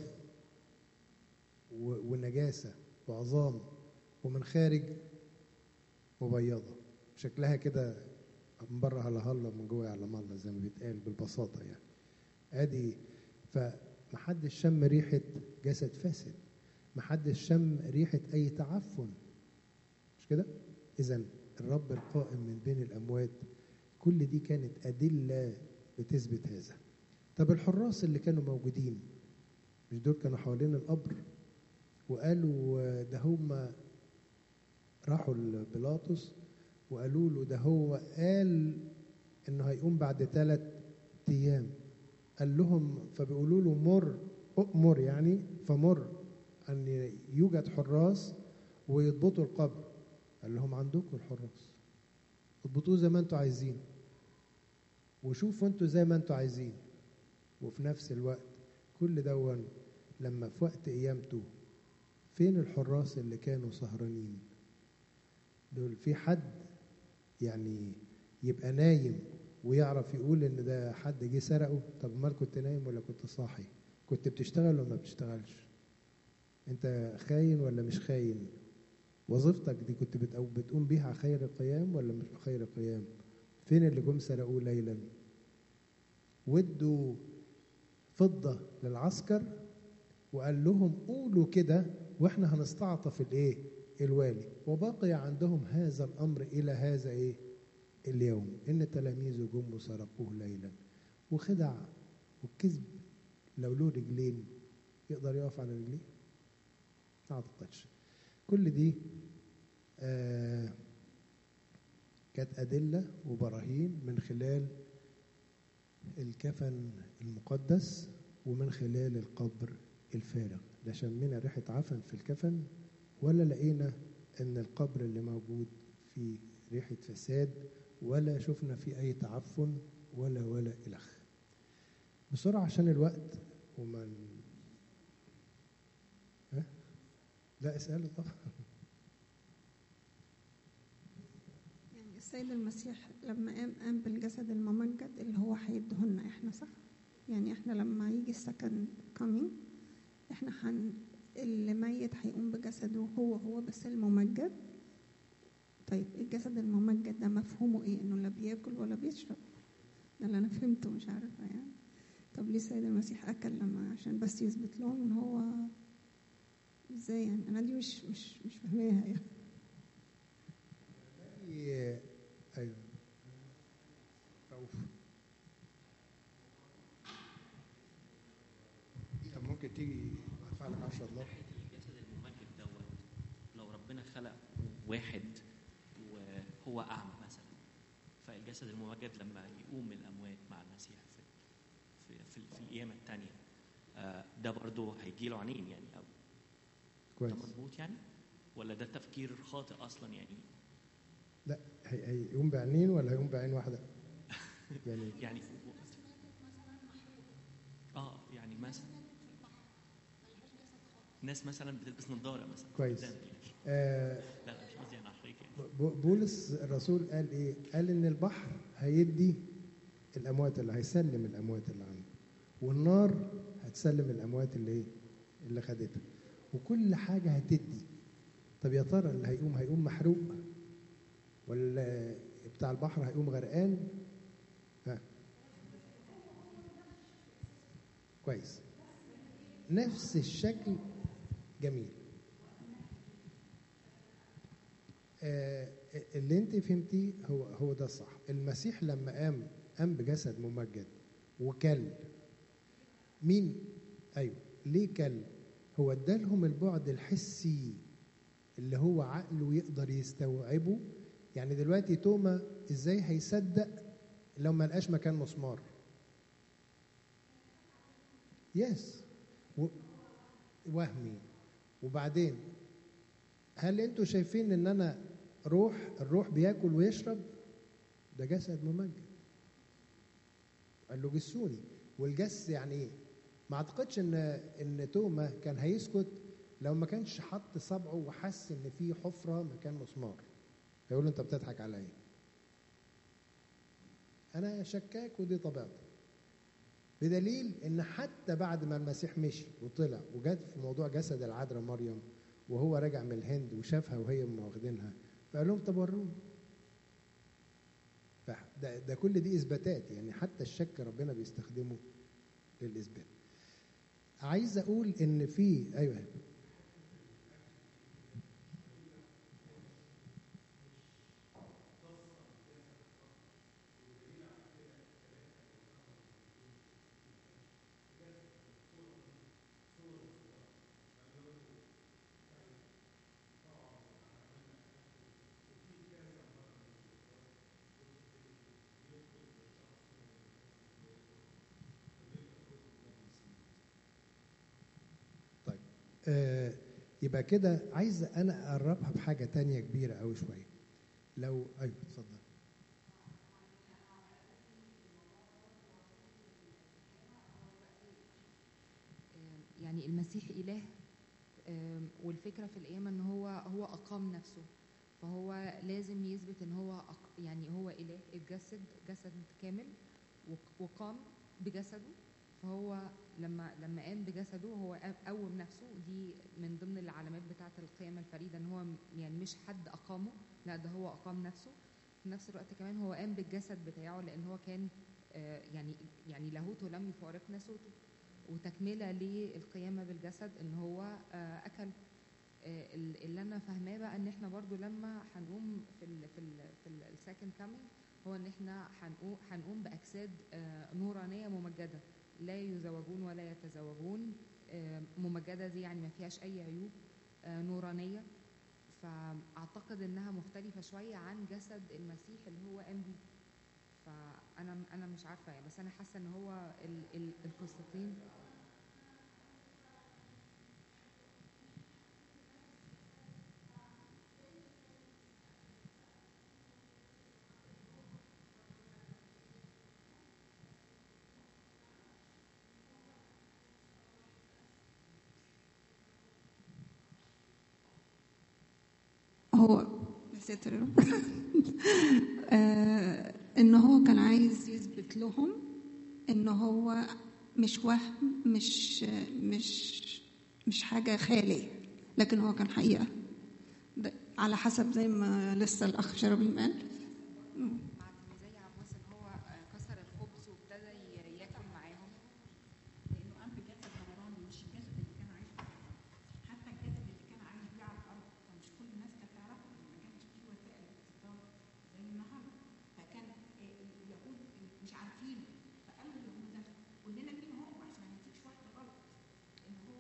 و- ونجاسه وعظام ومن خارج مبيضه شكلها كده من بره هلا هلا من جوه يعلم الله زي ما بيتقال بالبساطه يعني ادي فمحدش شم ريحه جسد فاسد محدش شم ريحه اي تعفن مش كده اذا الرب القائم من بين الاموات كل دي كانت ادله بتثبت هذا طب الحراس اللي كانوا موجودين مش دول كانوا حوالين القبر وقالوا آه، ده هم راحوا لبيلاطس وقالوا له ده هو قال انه هيقوم بعد ثلاث ايام قال لهم فبيقولوا له مر اؤمر يعني فمر ان يوجد حراس ويضبطوا القبر قال لهم عندكم الحراس اضبطوه زي ما انتوا عايزين وشوفوا انتوا زي ما انتوا عايزين وفي نفس الوقت كل دون لما في وقت قيامته فين الحراس اللي كانوا سهرانين دول في حد يعني يبقى نايم ويعرف يقول ان ده حد جه سرقه طب امال كنت نايم ولا كنت صاحي كنت بتشتغل ولا ما بتشتغلش انت خاين ولا مش خاين وظيفتك دي كنت بت- أو بتقوم بيها خير القيام ولا مش خير القيام فين اللي جم سرقوه ليلا ودوا فضة للعسكر وقال لهم قولوا كده واحنا هنستعطف الايه الوالي وبقي عندهم هذا الامر الى هذا ايه اليوم ان تلاميذه جم وسرقوه ليلا وخدع والكذب لو له رجلين يقدر يقف على رجليه ما اعتقدش كل دي آه كانت أدلة وبراهين من خلال الكفن المقدس ومن خلال القبر الفارغ لا شمينا ريحة عفن في الكفن ولا لقينا ان القبر اللي موجود فيه ريحة فساد ولا شفنا فيه أي تعفن ولا ولا إلخ بسرعة عشان الوقت ومن ها؟ لا اسأله طبعا يعني السيد المسيح لما قام قام بالجسد الممجد اللي هو هيديهولنا احنا صح؟ يعني احنا لما يجي السكند كامينج احنا حن اللي ميت هيقوم بجسده هو هو بس الممجد طيب الجسد الممجد ده مفهومه ايه؟ انه لا بياكل ولا بيشرب ده اللي انا فهمته مش عارفه يعني طب ليه السيد المسيح اكل لما عشان بس يثبت لهم ان هو ازاي يعني انا دي مش مش مش فاهماها يعني إيه، ايوه رؤوف طب ممكن تيجي ارفع لك 10 دولار ناحيه الجسد الممجد دوت لو ربنا خلق واحد وهو اعمى مثلا فالجسد الممجد لما يقوم من الاموات مع المسيح في في, في, في القيامه الثانيه ده برضه هيجي له عينين يعني أو ده كويس مظبوط يعني ولا ده تفكير خاطئ اصلا يعني لا هي- هيقوم بعينين ولا هيقوم بعين واحده يعني يعني اه يعني مثلا ناس مثلا بتلبس نظاره مثلا كويس. قدام يعني. آه لا لا مش قصدي انا احريك يعني ب- بولس الرسول قال ايه قال ان البحر هيدي الاموات اللي هيسلم الاموات اللي عنده والنار هتسلم الاموات اللي ايه اللي خدتها وكل حاجه هتدي طب يا ترى اللي هيقوم هيقوم محروق ولا بتاع البحر هيقوم غرقان ها كويس نفس الشكل جميل آه، اللي انت فهمتيه هو هو ده الصح المسيح لما قام قام بجسد ممجد وكل مين ايوه ليه كل هو ادالهم البعد الحسي اللي هو عقله يقدر يستوعبه يعني دلوقتي توما ازاي هيصدق لو ما لقاش مكان مسمار يس و- وهمي وبعدين هل انتوا شايفين ان انا روح الروح بياكل ويشرب ده جسد ممجد قال له جسوني والجس يعني ايه ما اعتقدش ان ان توما كان هيسكت لو ما كانش حط صبعه وحس ان في حفره مكان مسمار هيقول له انت بتضحك عليا انا شكاك ودي طبيعتي بدليل ان حتى بعد ما المسيح مشي وطلع وجت في موضوع جسد العذراء مريم وهو راجع من الهند وشافها وهي هم واخدينها فقال لهم طب وروني فده ده كل دي اثباتات يعني حتى الشك ربنا بيستخدمه للاثبات عايز اقول ان في ايوه طيب آه يبقى كده عايز انا اقربها بحاجه تانية كبيره قوي شويه لو ايوه اتفضل يعني المسيح إله آم، والفكرة في القيامة إن هو هو أقام نفسه فهو لازم يثبت إن هو أق- يعني هو إله اتجسد جسد كامل وق- وقام بجسده فهو لما لما قام بجسده هو قام- قوم نفسه دي من ضمن العلامات بتاعة القيامة الفريدة إن هو م- يعني مش حد أقامه لا ده هو أقام نفسه في نفس الوقت كمان هو قام بالجسد بتاعه لأن هو كان آه، يعني يعني لاهوته لم يفارق ناسوته وتكمله للقيامه بالجسد ان هو آه، اكل آه، ال- اللي انا فاهماه بقى ان احنا برضو لما هنقوم في ال في ال في السكند كامينج هو ان احنا هنقوم هنقوم باجساد آه، نورانيه ممجده لا يزوجون ولا يتزوجون آه، ممجده دي يعني ما فيهاش اي عيوب آه، نورانيه فاعتقد انها مختلفه شويه عن جسد المسيح اللي هو قام بيه فانا انا مش عارفه يعني بس انا حاسه ان هو ال ال القصتين هو يا ساتر يا رب. آه، ان هو كان عايز يثبت لهم ان هو مش وهم مش مش مش حاجه خياليه لكن هو كان حقيقه ده على حسب زي ما لسه الاخ شربين قال مع زي عباس ان هو آه، كسر الخبز وابتدى ي- ياكل معاهم لانه قام بجسد نوراني مش الجسد اللي كان عايش بيه. حتى الجسد اللي كان عايش بيه على الارض فمش كل الناس كانت تعرفه لأن ما كانش فيه وسائل اتصال زي النهارده فكان آه، اليهود مش عارفين فقالوا اليهود قول لنا مين هو عشان ما نديكش واحد غلط ان هو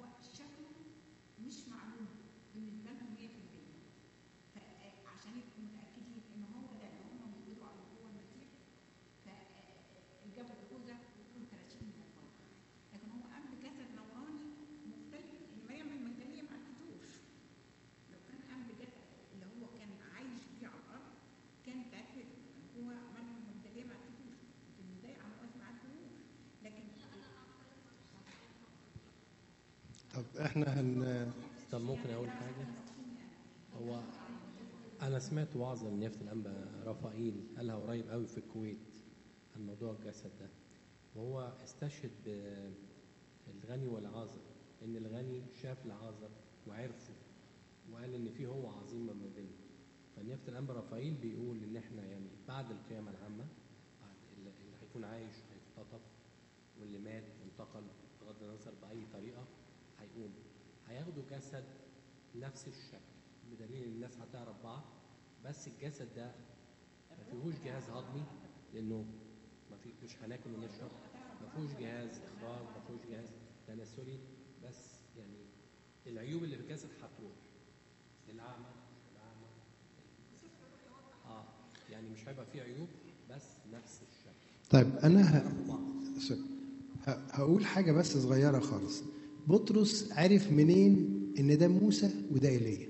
احنا هن طب ممكن اقول حاجه هو انا سمعت وعظه من يافت الانبا رفائيل قالها قريب قوي في الكويت عن موضوع الجسد ده وهو استشهد بالغني والعازر ان الغني شاف العازر وعرفه وقال ان في هو عظيمه ما بينهم فنيافه الانبا رفائيل بيقول ان احنا يعني بعد القيامه العامه بعد اللي اللي هيكون عايش هيختطف واللي مات وانتقل بغض النظر باي طريقه هيقوم هياخدوا جسد نفس الشكل بدليل ان الناس هتعرف بعض بس الجسد ده ما فيهوش جهاز هضمي لانه ما في مش هناكل ونشرب ما فيهوش جهاز اخراج ما فيهوش جهاز تناسلي بس يعني العيوب اللي في الجسد هتروح الاعمى الاعمى اه يعني مش هيبقى فيه عيوب بس نفس الشكل طيب انا ه... يعرفوا بعض ه- هقول حاجه بس صغيره خالص بطرس عرف منين ان ده موسى وده ايليا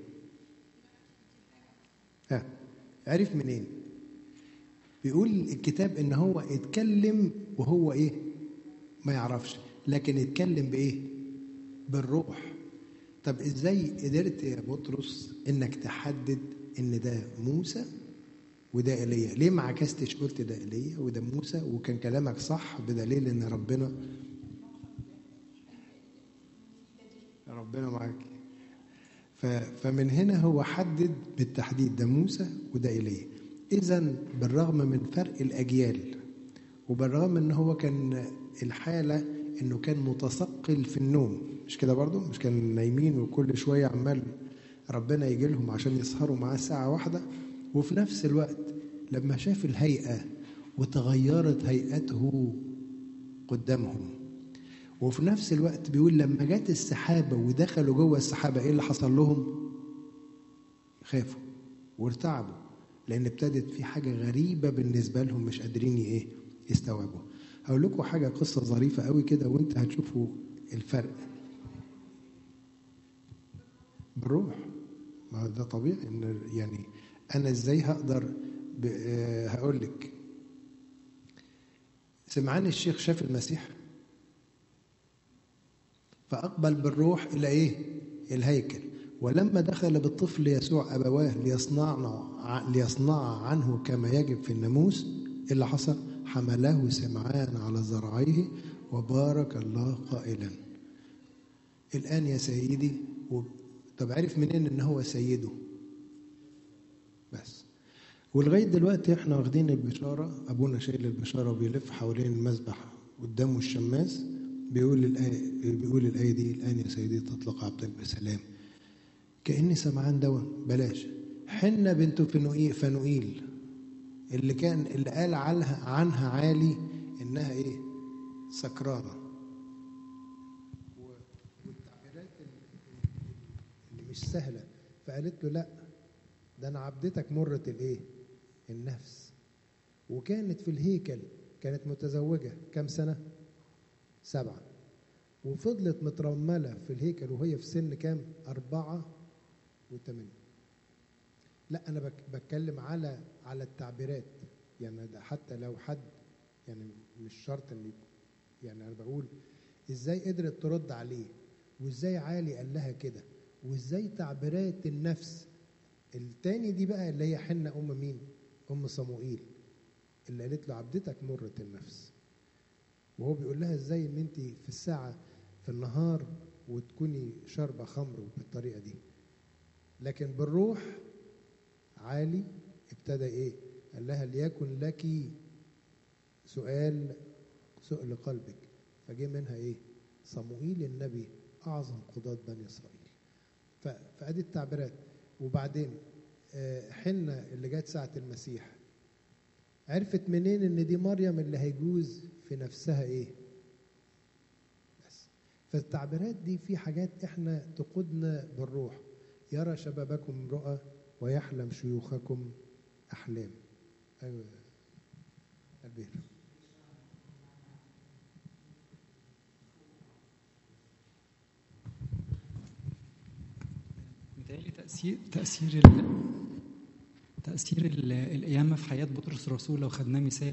ها عرف منين بيقول الكتاب ان هو اتكلم وهو ايه ما يعرفش لكن اتكلم بايه بالروح طب ازاي قدرت يا بطرس انك تحدد ان ده موسى وده ايليا ليه ما عكستش قلت ده ايليا وده موسى وكان كلامك صح بدليل ان ربنا ربنا معاك ف- فمن هنا هو حدد بالتحديد ده موسى وده ايليا اذا بالرغم من فرق الاجيال وبالرغم ان هو كان الحاله انه كان متثقل في النوم مش كده برضو مش كان نايمين وكل شويه عمال ربنا يجي لهم عشان يسهروا معاه ساعه واحده وفي نفس الوقت لما شاف الهيئه وتغيرت هيئته قدامهم وفي نفس الوقت بيقول لما جت السحابه ودخلوا جوه السحابه ايه اللي حصل لهم؟ خافوا وارتعبوا لان ابتدت في حاجه غريبه بالنسبه لهم مش قادرين ايه يستوعبوا هقول لكم حاجه قصه ظريفه قوي كده وانت هتشوفوا الفرق بالروح ما ده طبيعي ان يعني انا ازاي هقدر ب- آه، هقول لك سمعان الشيخ شاف المسيح فأقبل بالروح إلى إيه؟ الهيكل ولما دخل بالطفل يسوع أبواه ليصنعنا ليصنع عنه كما يجب في الناموس إيه اللي حصل؟ حمله سمعان على ذراعيه وبارك الله قائلا الآن يا سيدي و... طب عرف منين إن هو سيده؟ بس ولغاية دلوقتي احنا واخدين البشارة أبونا شايل البشارة وبيلف حوالين المذبح قدامه الشماس بيقول الآية بيقول الآية دي الآن يا سيدي تطلق عبدك بسلام كأني سمعان دوا بلاش حنة بنت فنوئيل فنوئيل اللي كان اللي قال عنها عنها عالي إنها إيه سكرانة و- والتعبيرات ال- اللي مش سهلة فقالت له لا ده أنا عبدتك مرة الإيه النفس وكانت في الهيكل كانت متزوجة كم سنة سبعة وفضلت مترملة في الهيكل وهي في سن كام أربعة وثمانية لا أنا بك- بتكلم على على التعبيرات يعني ده حتى لو حد يعني مش شرط ان يبقى- يعني انا بقول ازاي قدرت ترد عليه وازاي عالي قال لها كده وازاي تعبيرات النفس التاني دي بقى اللي هي حنة ام مين ام صموئيل اللي قالت له عبدتك مرة النفس وهو بيقول لها ازاي ان انت في الساعة في النهار وتكوني شاربة خمر بالطريقة دي لكن بالروح عالي ابتدى ايه قال لها ليكن لك سؤال سؤل قلبك فجه منها ايه صموئيل النبي اعظم قضاة بني اسرائيل ف- فادي التعبيرات وبعدين آه، حنة اللي جت ساعة المسيح عرفت منين ان دي مريم اللي هيجوز في نفسها ايه بس فالتعبيرات دي في حاجات احنا تقودنا بالروح يرى شبابكم رؤى ويحلم شيوخكم احلام ايوه البير متهيألي تأثير تأثير ال... تأثير ال... القيامة في حياة بطرس الرسول لو خدناه مثال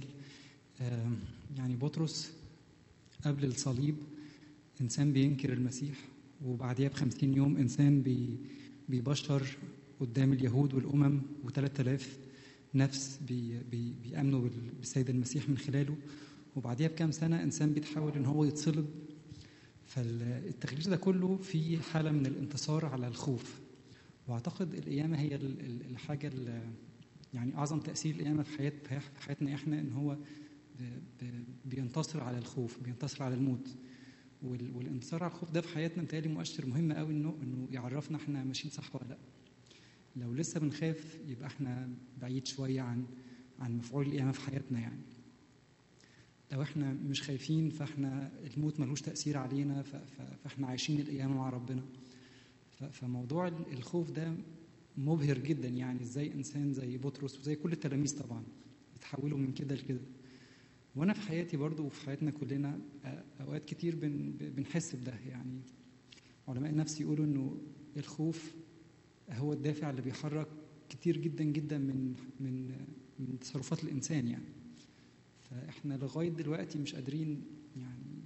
آم، يعني بطرس قبل الصليب إنسان بينكر المسيح وبعديها بخمسين يوم إنسان بي بيبشر قدام اليهود والأمم وثلاثة آلاف نفس بي بي بيأمنوا بال- بالسيد المسيح من خلاله وبعديها بكام سنة إنسان بيتحول إن هو يتصلب فالتغيير ده كله في حالة من الانتصار على الخوف واعتقد القيامه هي ال- ال- الحاجه ال- يعني اعظم تاثير القيامه في حياه في حياتنا احنا ان هو ب- ب- بينتصر على الخوف بينتصر على الموت وال- والانتصار على الخوف ده في حياتنا متهيألي مؤشر مهم قوي انه انه يعرفنا احنا ماشيين صح ولا لا لو لسه بنخاف يبقى احنا بعيد شويه عن عن مفعول القيامه في حياتنا يعني لو احنا مش خايفين فاحنا الموت ملوش تاثير علينا ف- ف- فاحنا عايشين القيامه مع ربنا ف- فموضوع ال- الخوف ده مبهر جدا يعني ازاي انسان زي بطرس وزي كل التلاميذ طبعا يتحولوا من كده لكده وانا في حياتي برضو وفي حياتنا كلنا آه، اوقات كتير بن بنحس بده يعني علماء النفس يقولوا انه الخوف هو الدافع اللي بيحرك كتير جدا جدا من من من تصرفات الانسان يعني فاحنا لغايه دلوقتي مش قادرين يعني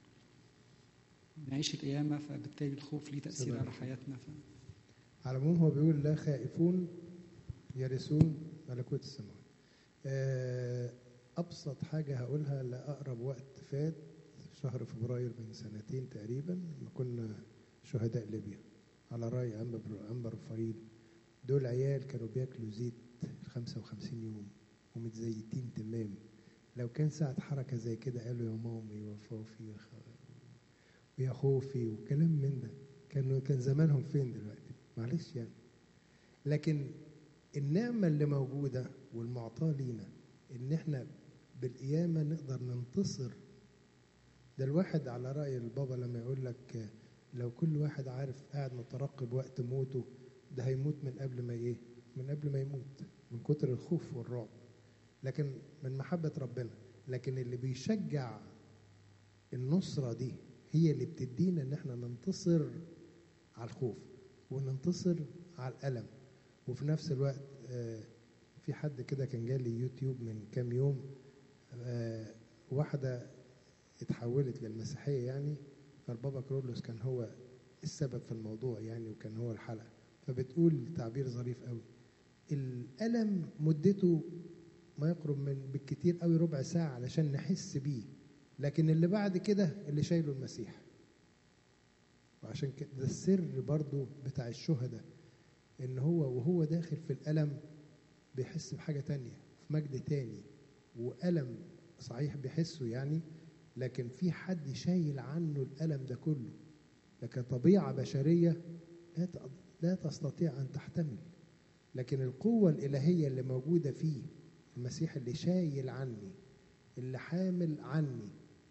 نعيش القيامه فبالتالي الخوف ليه تاثير سلام. على حياتنا ف... على العموم هو بيقول لا خائفون يرثون ملكوت السماوات آه، ابسط حاجه هقولها لاقرب وقت فات شهر فبراير من سنتين تقريبا لما كنا شهداء ليبيا على راي انبا انبا رفايل دول عيال كانوا بياكلوا زيت 55 يوم ومتزيتين تمام لو كان ساعة حركة زي كده قالوا يا مامي وفافي يا خ- ويا خوفي وكلام من ده كانوا كان زمانهم فين دلوقتي معلش يعني لكن النعمة اللي موجودة والمعطاة لينا إن إحنا بالقيامة نقدر ننتصر ده الواحد على رأي البابا لما يقول لك لو كل واحد عارف قاعد مترقب وقت موته ده هيموت من قبل ما إيه؟ من قبل ما يموت من كتر الخوف والرعب لكن من محبة ربنا لكن اللي بيشجع النصرة دي هي اللي بتدينا إن إحنا ننتصر على الخوف وننتصر على الألم وفي نفس الوقت آه، في حد كده كان جالي يوتيوب من كام يوم آه، واحدة اتحولت للمسيحية يعني فالبابا كرولوس كان هو السبب في الموضوع يعني وكان هو الحلقة فبتقول تعبير ظريف قوي الألم مدته ما يقرب من بالكتير قوي ربع ساعة علشان نحس بيه لكن اللي بعد كده اللي شايله المسيح وعشان كده ده السر برضو بتاع الشهداء ان هو وهو داخل في الألم بيحس بحاجة تانية في مجد تاني وألم صحيح بيحسه يعني لكن في حد شايل عنه الألم ده كله لكن طبيعة بشرية لا ت- لا تستطيع أن تحتمل لكن القوة الإلهية اللي موجودة فيه المسيح اللي شايل عني اللي حامل عني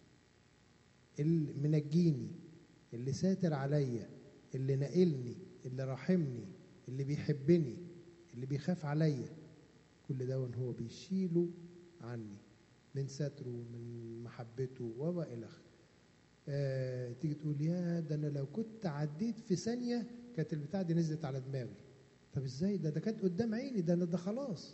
اللي منجيني اللي ساتر عليا اللي ناقلني اللي راحمني اللي بيحبني اللي بيخاف عليا كل ده هو بيشيله عني من ستره من محبته وما الى اخره آه تيجي تقول يا ده انا لو كنت عديت في ثانيه كانت البتاعه دي نزلت على دماغي طب ازاي ده ده كانت قدام عيني ده انا ده خلاص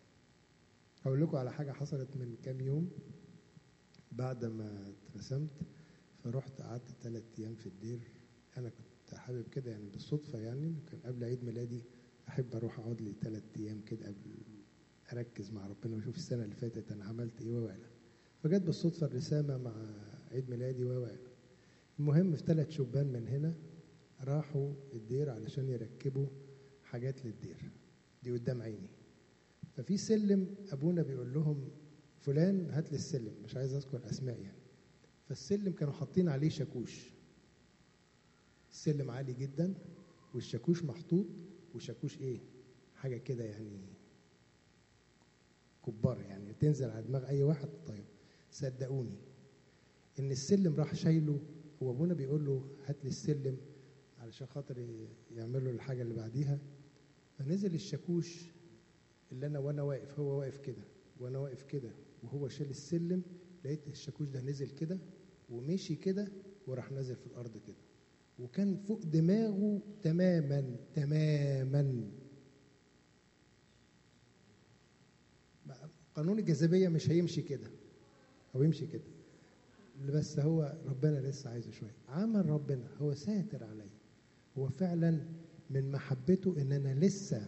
هقول لكم على حاجه حصلت من كام يوم بعد ما اترسمت فرحت قعدت ثلاث ايام في الدير انا كنت حابب كده يعني بالصدفه يعني كان قبل عيد ميلادي احب اروح اقعد لي ثلاث ايام كده قبل اركز مع ربنا واشوف السنه اللي فاتت انا عملت ايه ووالى فجت بالصدفه الرسامه مع عيد ميلادي ووالى المهم في ثلاث شبان من هنا راحوا الدير علشان يركبوا حاجات للدير دي قدام عيني ففي سلم ابونا بيقول لهم فلان هات لي السلم مش عايز اذكر اسماء يعني فالسلم كانوا حاطين عليه شاكوش السلم عالي جدا والشاكوش محطوط وشاكوش ايه حاجه كده يعني كبار يعني تنزل على دماغ اي واحد طيب صدقوني ان السلم راح شايله هو ابونا بيقول له هات لي السلم علشان خاطر ي- يعمل له الحاجه اللي بعديها فنزل الشاكوش اللي انا وانا واقف هو واقف كده وانا واقف كده وهو شال السلم لقيت الشاكوش ده نزل كده ومشي كده وراح نازل في الارض كده وكان فوق دماغه تماما تماما بقى قانون الجاذبيه مش هيمشي كده او يمشي كده بس هو ربنا لسه عايزه شويه عمل ربنا هو ساتر عليا هو فعلا من محبته ان انا لسه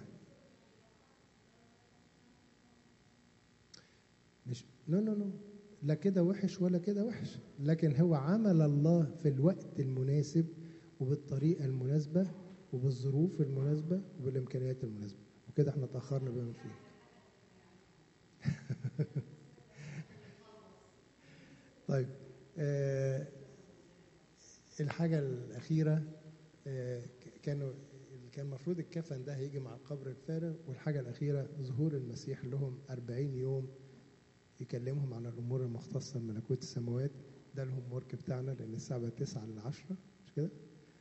مش نو نو نو لا كده وحش ولا كده وحش لكن هو عمل الله في الوقت المناسب وبالطريقه المناسبه وبالظروف المناسبه وبالامكانيات المناسبه وكده احنا اتاخرنا بما فيه طيب آه الحاجة الأخيرة آه ك- كانوا كان المفروض الكفن ده هيجي مع القبر الفارغ والحاجة الأخيرة ظهور المسيح لهم أربعين يوم يكلمهم عن الأمور المختصة بملكوت السماوات ده الهوم ورك بتاعنا لأن الساعة بقت 9 ل 10 مش كده؟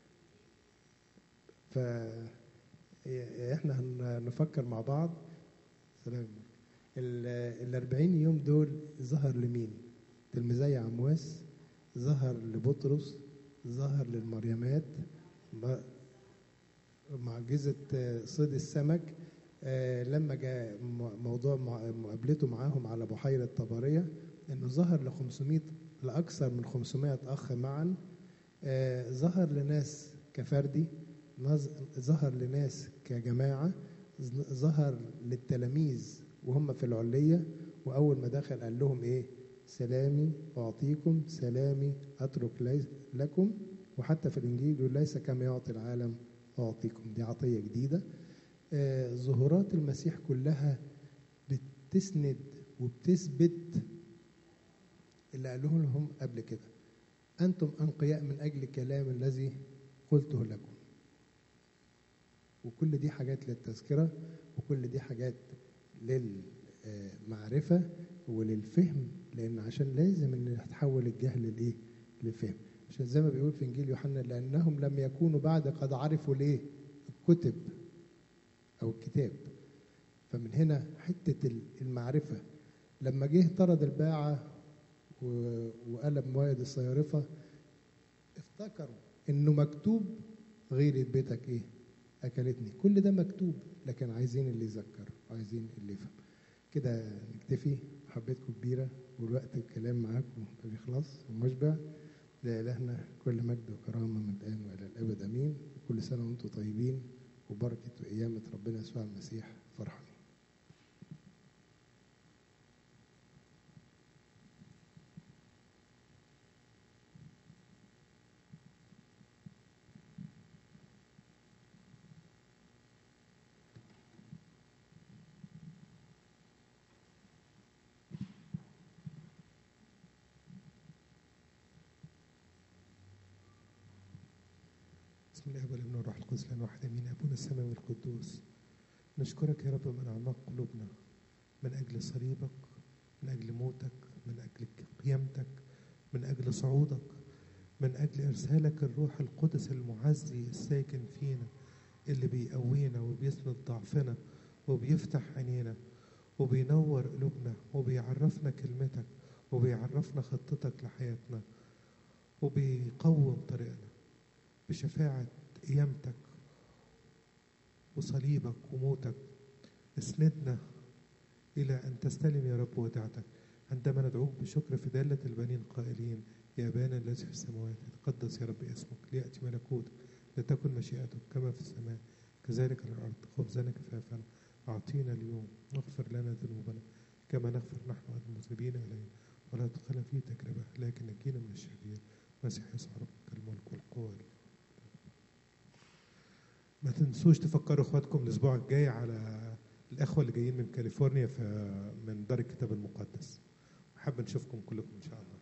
ف احنا هنفكر مع بعض سلام ال 40 يوم دول ظهر لمين؟ تلميذي عمواس ظهر لبطرس ظهر للمريمات ما- معجزة آه، صيد السمك آه، لما جاء م- موضوع مع- مقابلته معاهم على بحيرة طبرية انه ظهر ل 500 لاكثر من 500 اخ معا آه، ظهر لناس كفردي نظ- ظهر لناس كجماعة ظ- ظهر للتلاميذ وهم في العلية وأول ما دخل قال لهم إيه سلامي أعطيكم سلامي أترك ليس لكم وحتى في الإنجيل يقول ليس كما يعطي العالم أعطيكم دي عطية جديدة آه، ظهورات المسيح كلها بتسند وبتثبت اللي قالوه لهم قبل كده أنتم أنقياء من أجل الكلام الذي قلته لكم وكل دي حاجات للتذكرة وكل دي حاجات للمعرفة وللفهم لأن عشان لازم إن تحول الجهل لإيه؟ لفهم عشان زي ما بيقول في إنجيل يوحنا لأنهم لم يكونوا بعد قد عرفوا الإيه؟ الكتب أو الكتاب فمن هنا حتة المعرفة لما جه طرد الباعة و- وقلب موائد الصيارفة افتكروا إنه مكتوب غيرة بيتك إيه؟ أكلتني كل ده مكتوب لكن عايزين اللي يذكر وعايزين اللي يفهم كده نكتفي محبتكم كبيرة والوقت الكلام معاكم ما بيخلص ومشبع لإلهنا كل مجد وكرامة من الآن وإلى الأبد أمين كل سنة وأنتم طيبين وبركة وقيامة ربنا يسوع المسيح فرحانين بسم الله والابن والروح القدس لنا واحد امين ابونا السماوي القدوس نشكرك يا رب من اعماق قلوبنا من اجل صليبك من اجل موتك من اجل قيامتك من اجل صعودك من اجل ارسالك الروح القدس المعزي الساكن فينا اللي بيقوينا وبيسند ضعفنا وبيفتح عينينا وبينور قلوبنا وبيعرفنا كلمتك وبيعرفنا خطتك لحياتنا وبيقوم طريقنا بشفاعة قيامتك وصليبك وموتك اسندنا إلى أن تستلم يا رب ودعتك عندما ندعوك بشكر في دالة البنين قائلين يا أبانا الذي في السماوات يتقدس يا رب اسمك ليأتي ملكوتك لتكن مشيئتك كما في السماء كذلك على الأرض خبزنا كفافنا أعطينا اليوم واغفر لنا ذنوبنا كما نغفر نحن المذنبين إلينا ولا تدخلنا في تجربة لكن نجينا من الشرير مسيح يسوع ربك الملك والقوة ما تنسوش تفكروا اخواتكم الاسبوع الجاي على الاخوه اللي جايين من كاليفورنيا في من دار الكتاب المقدس حابب نشوفكم كلكم ان شاء الله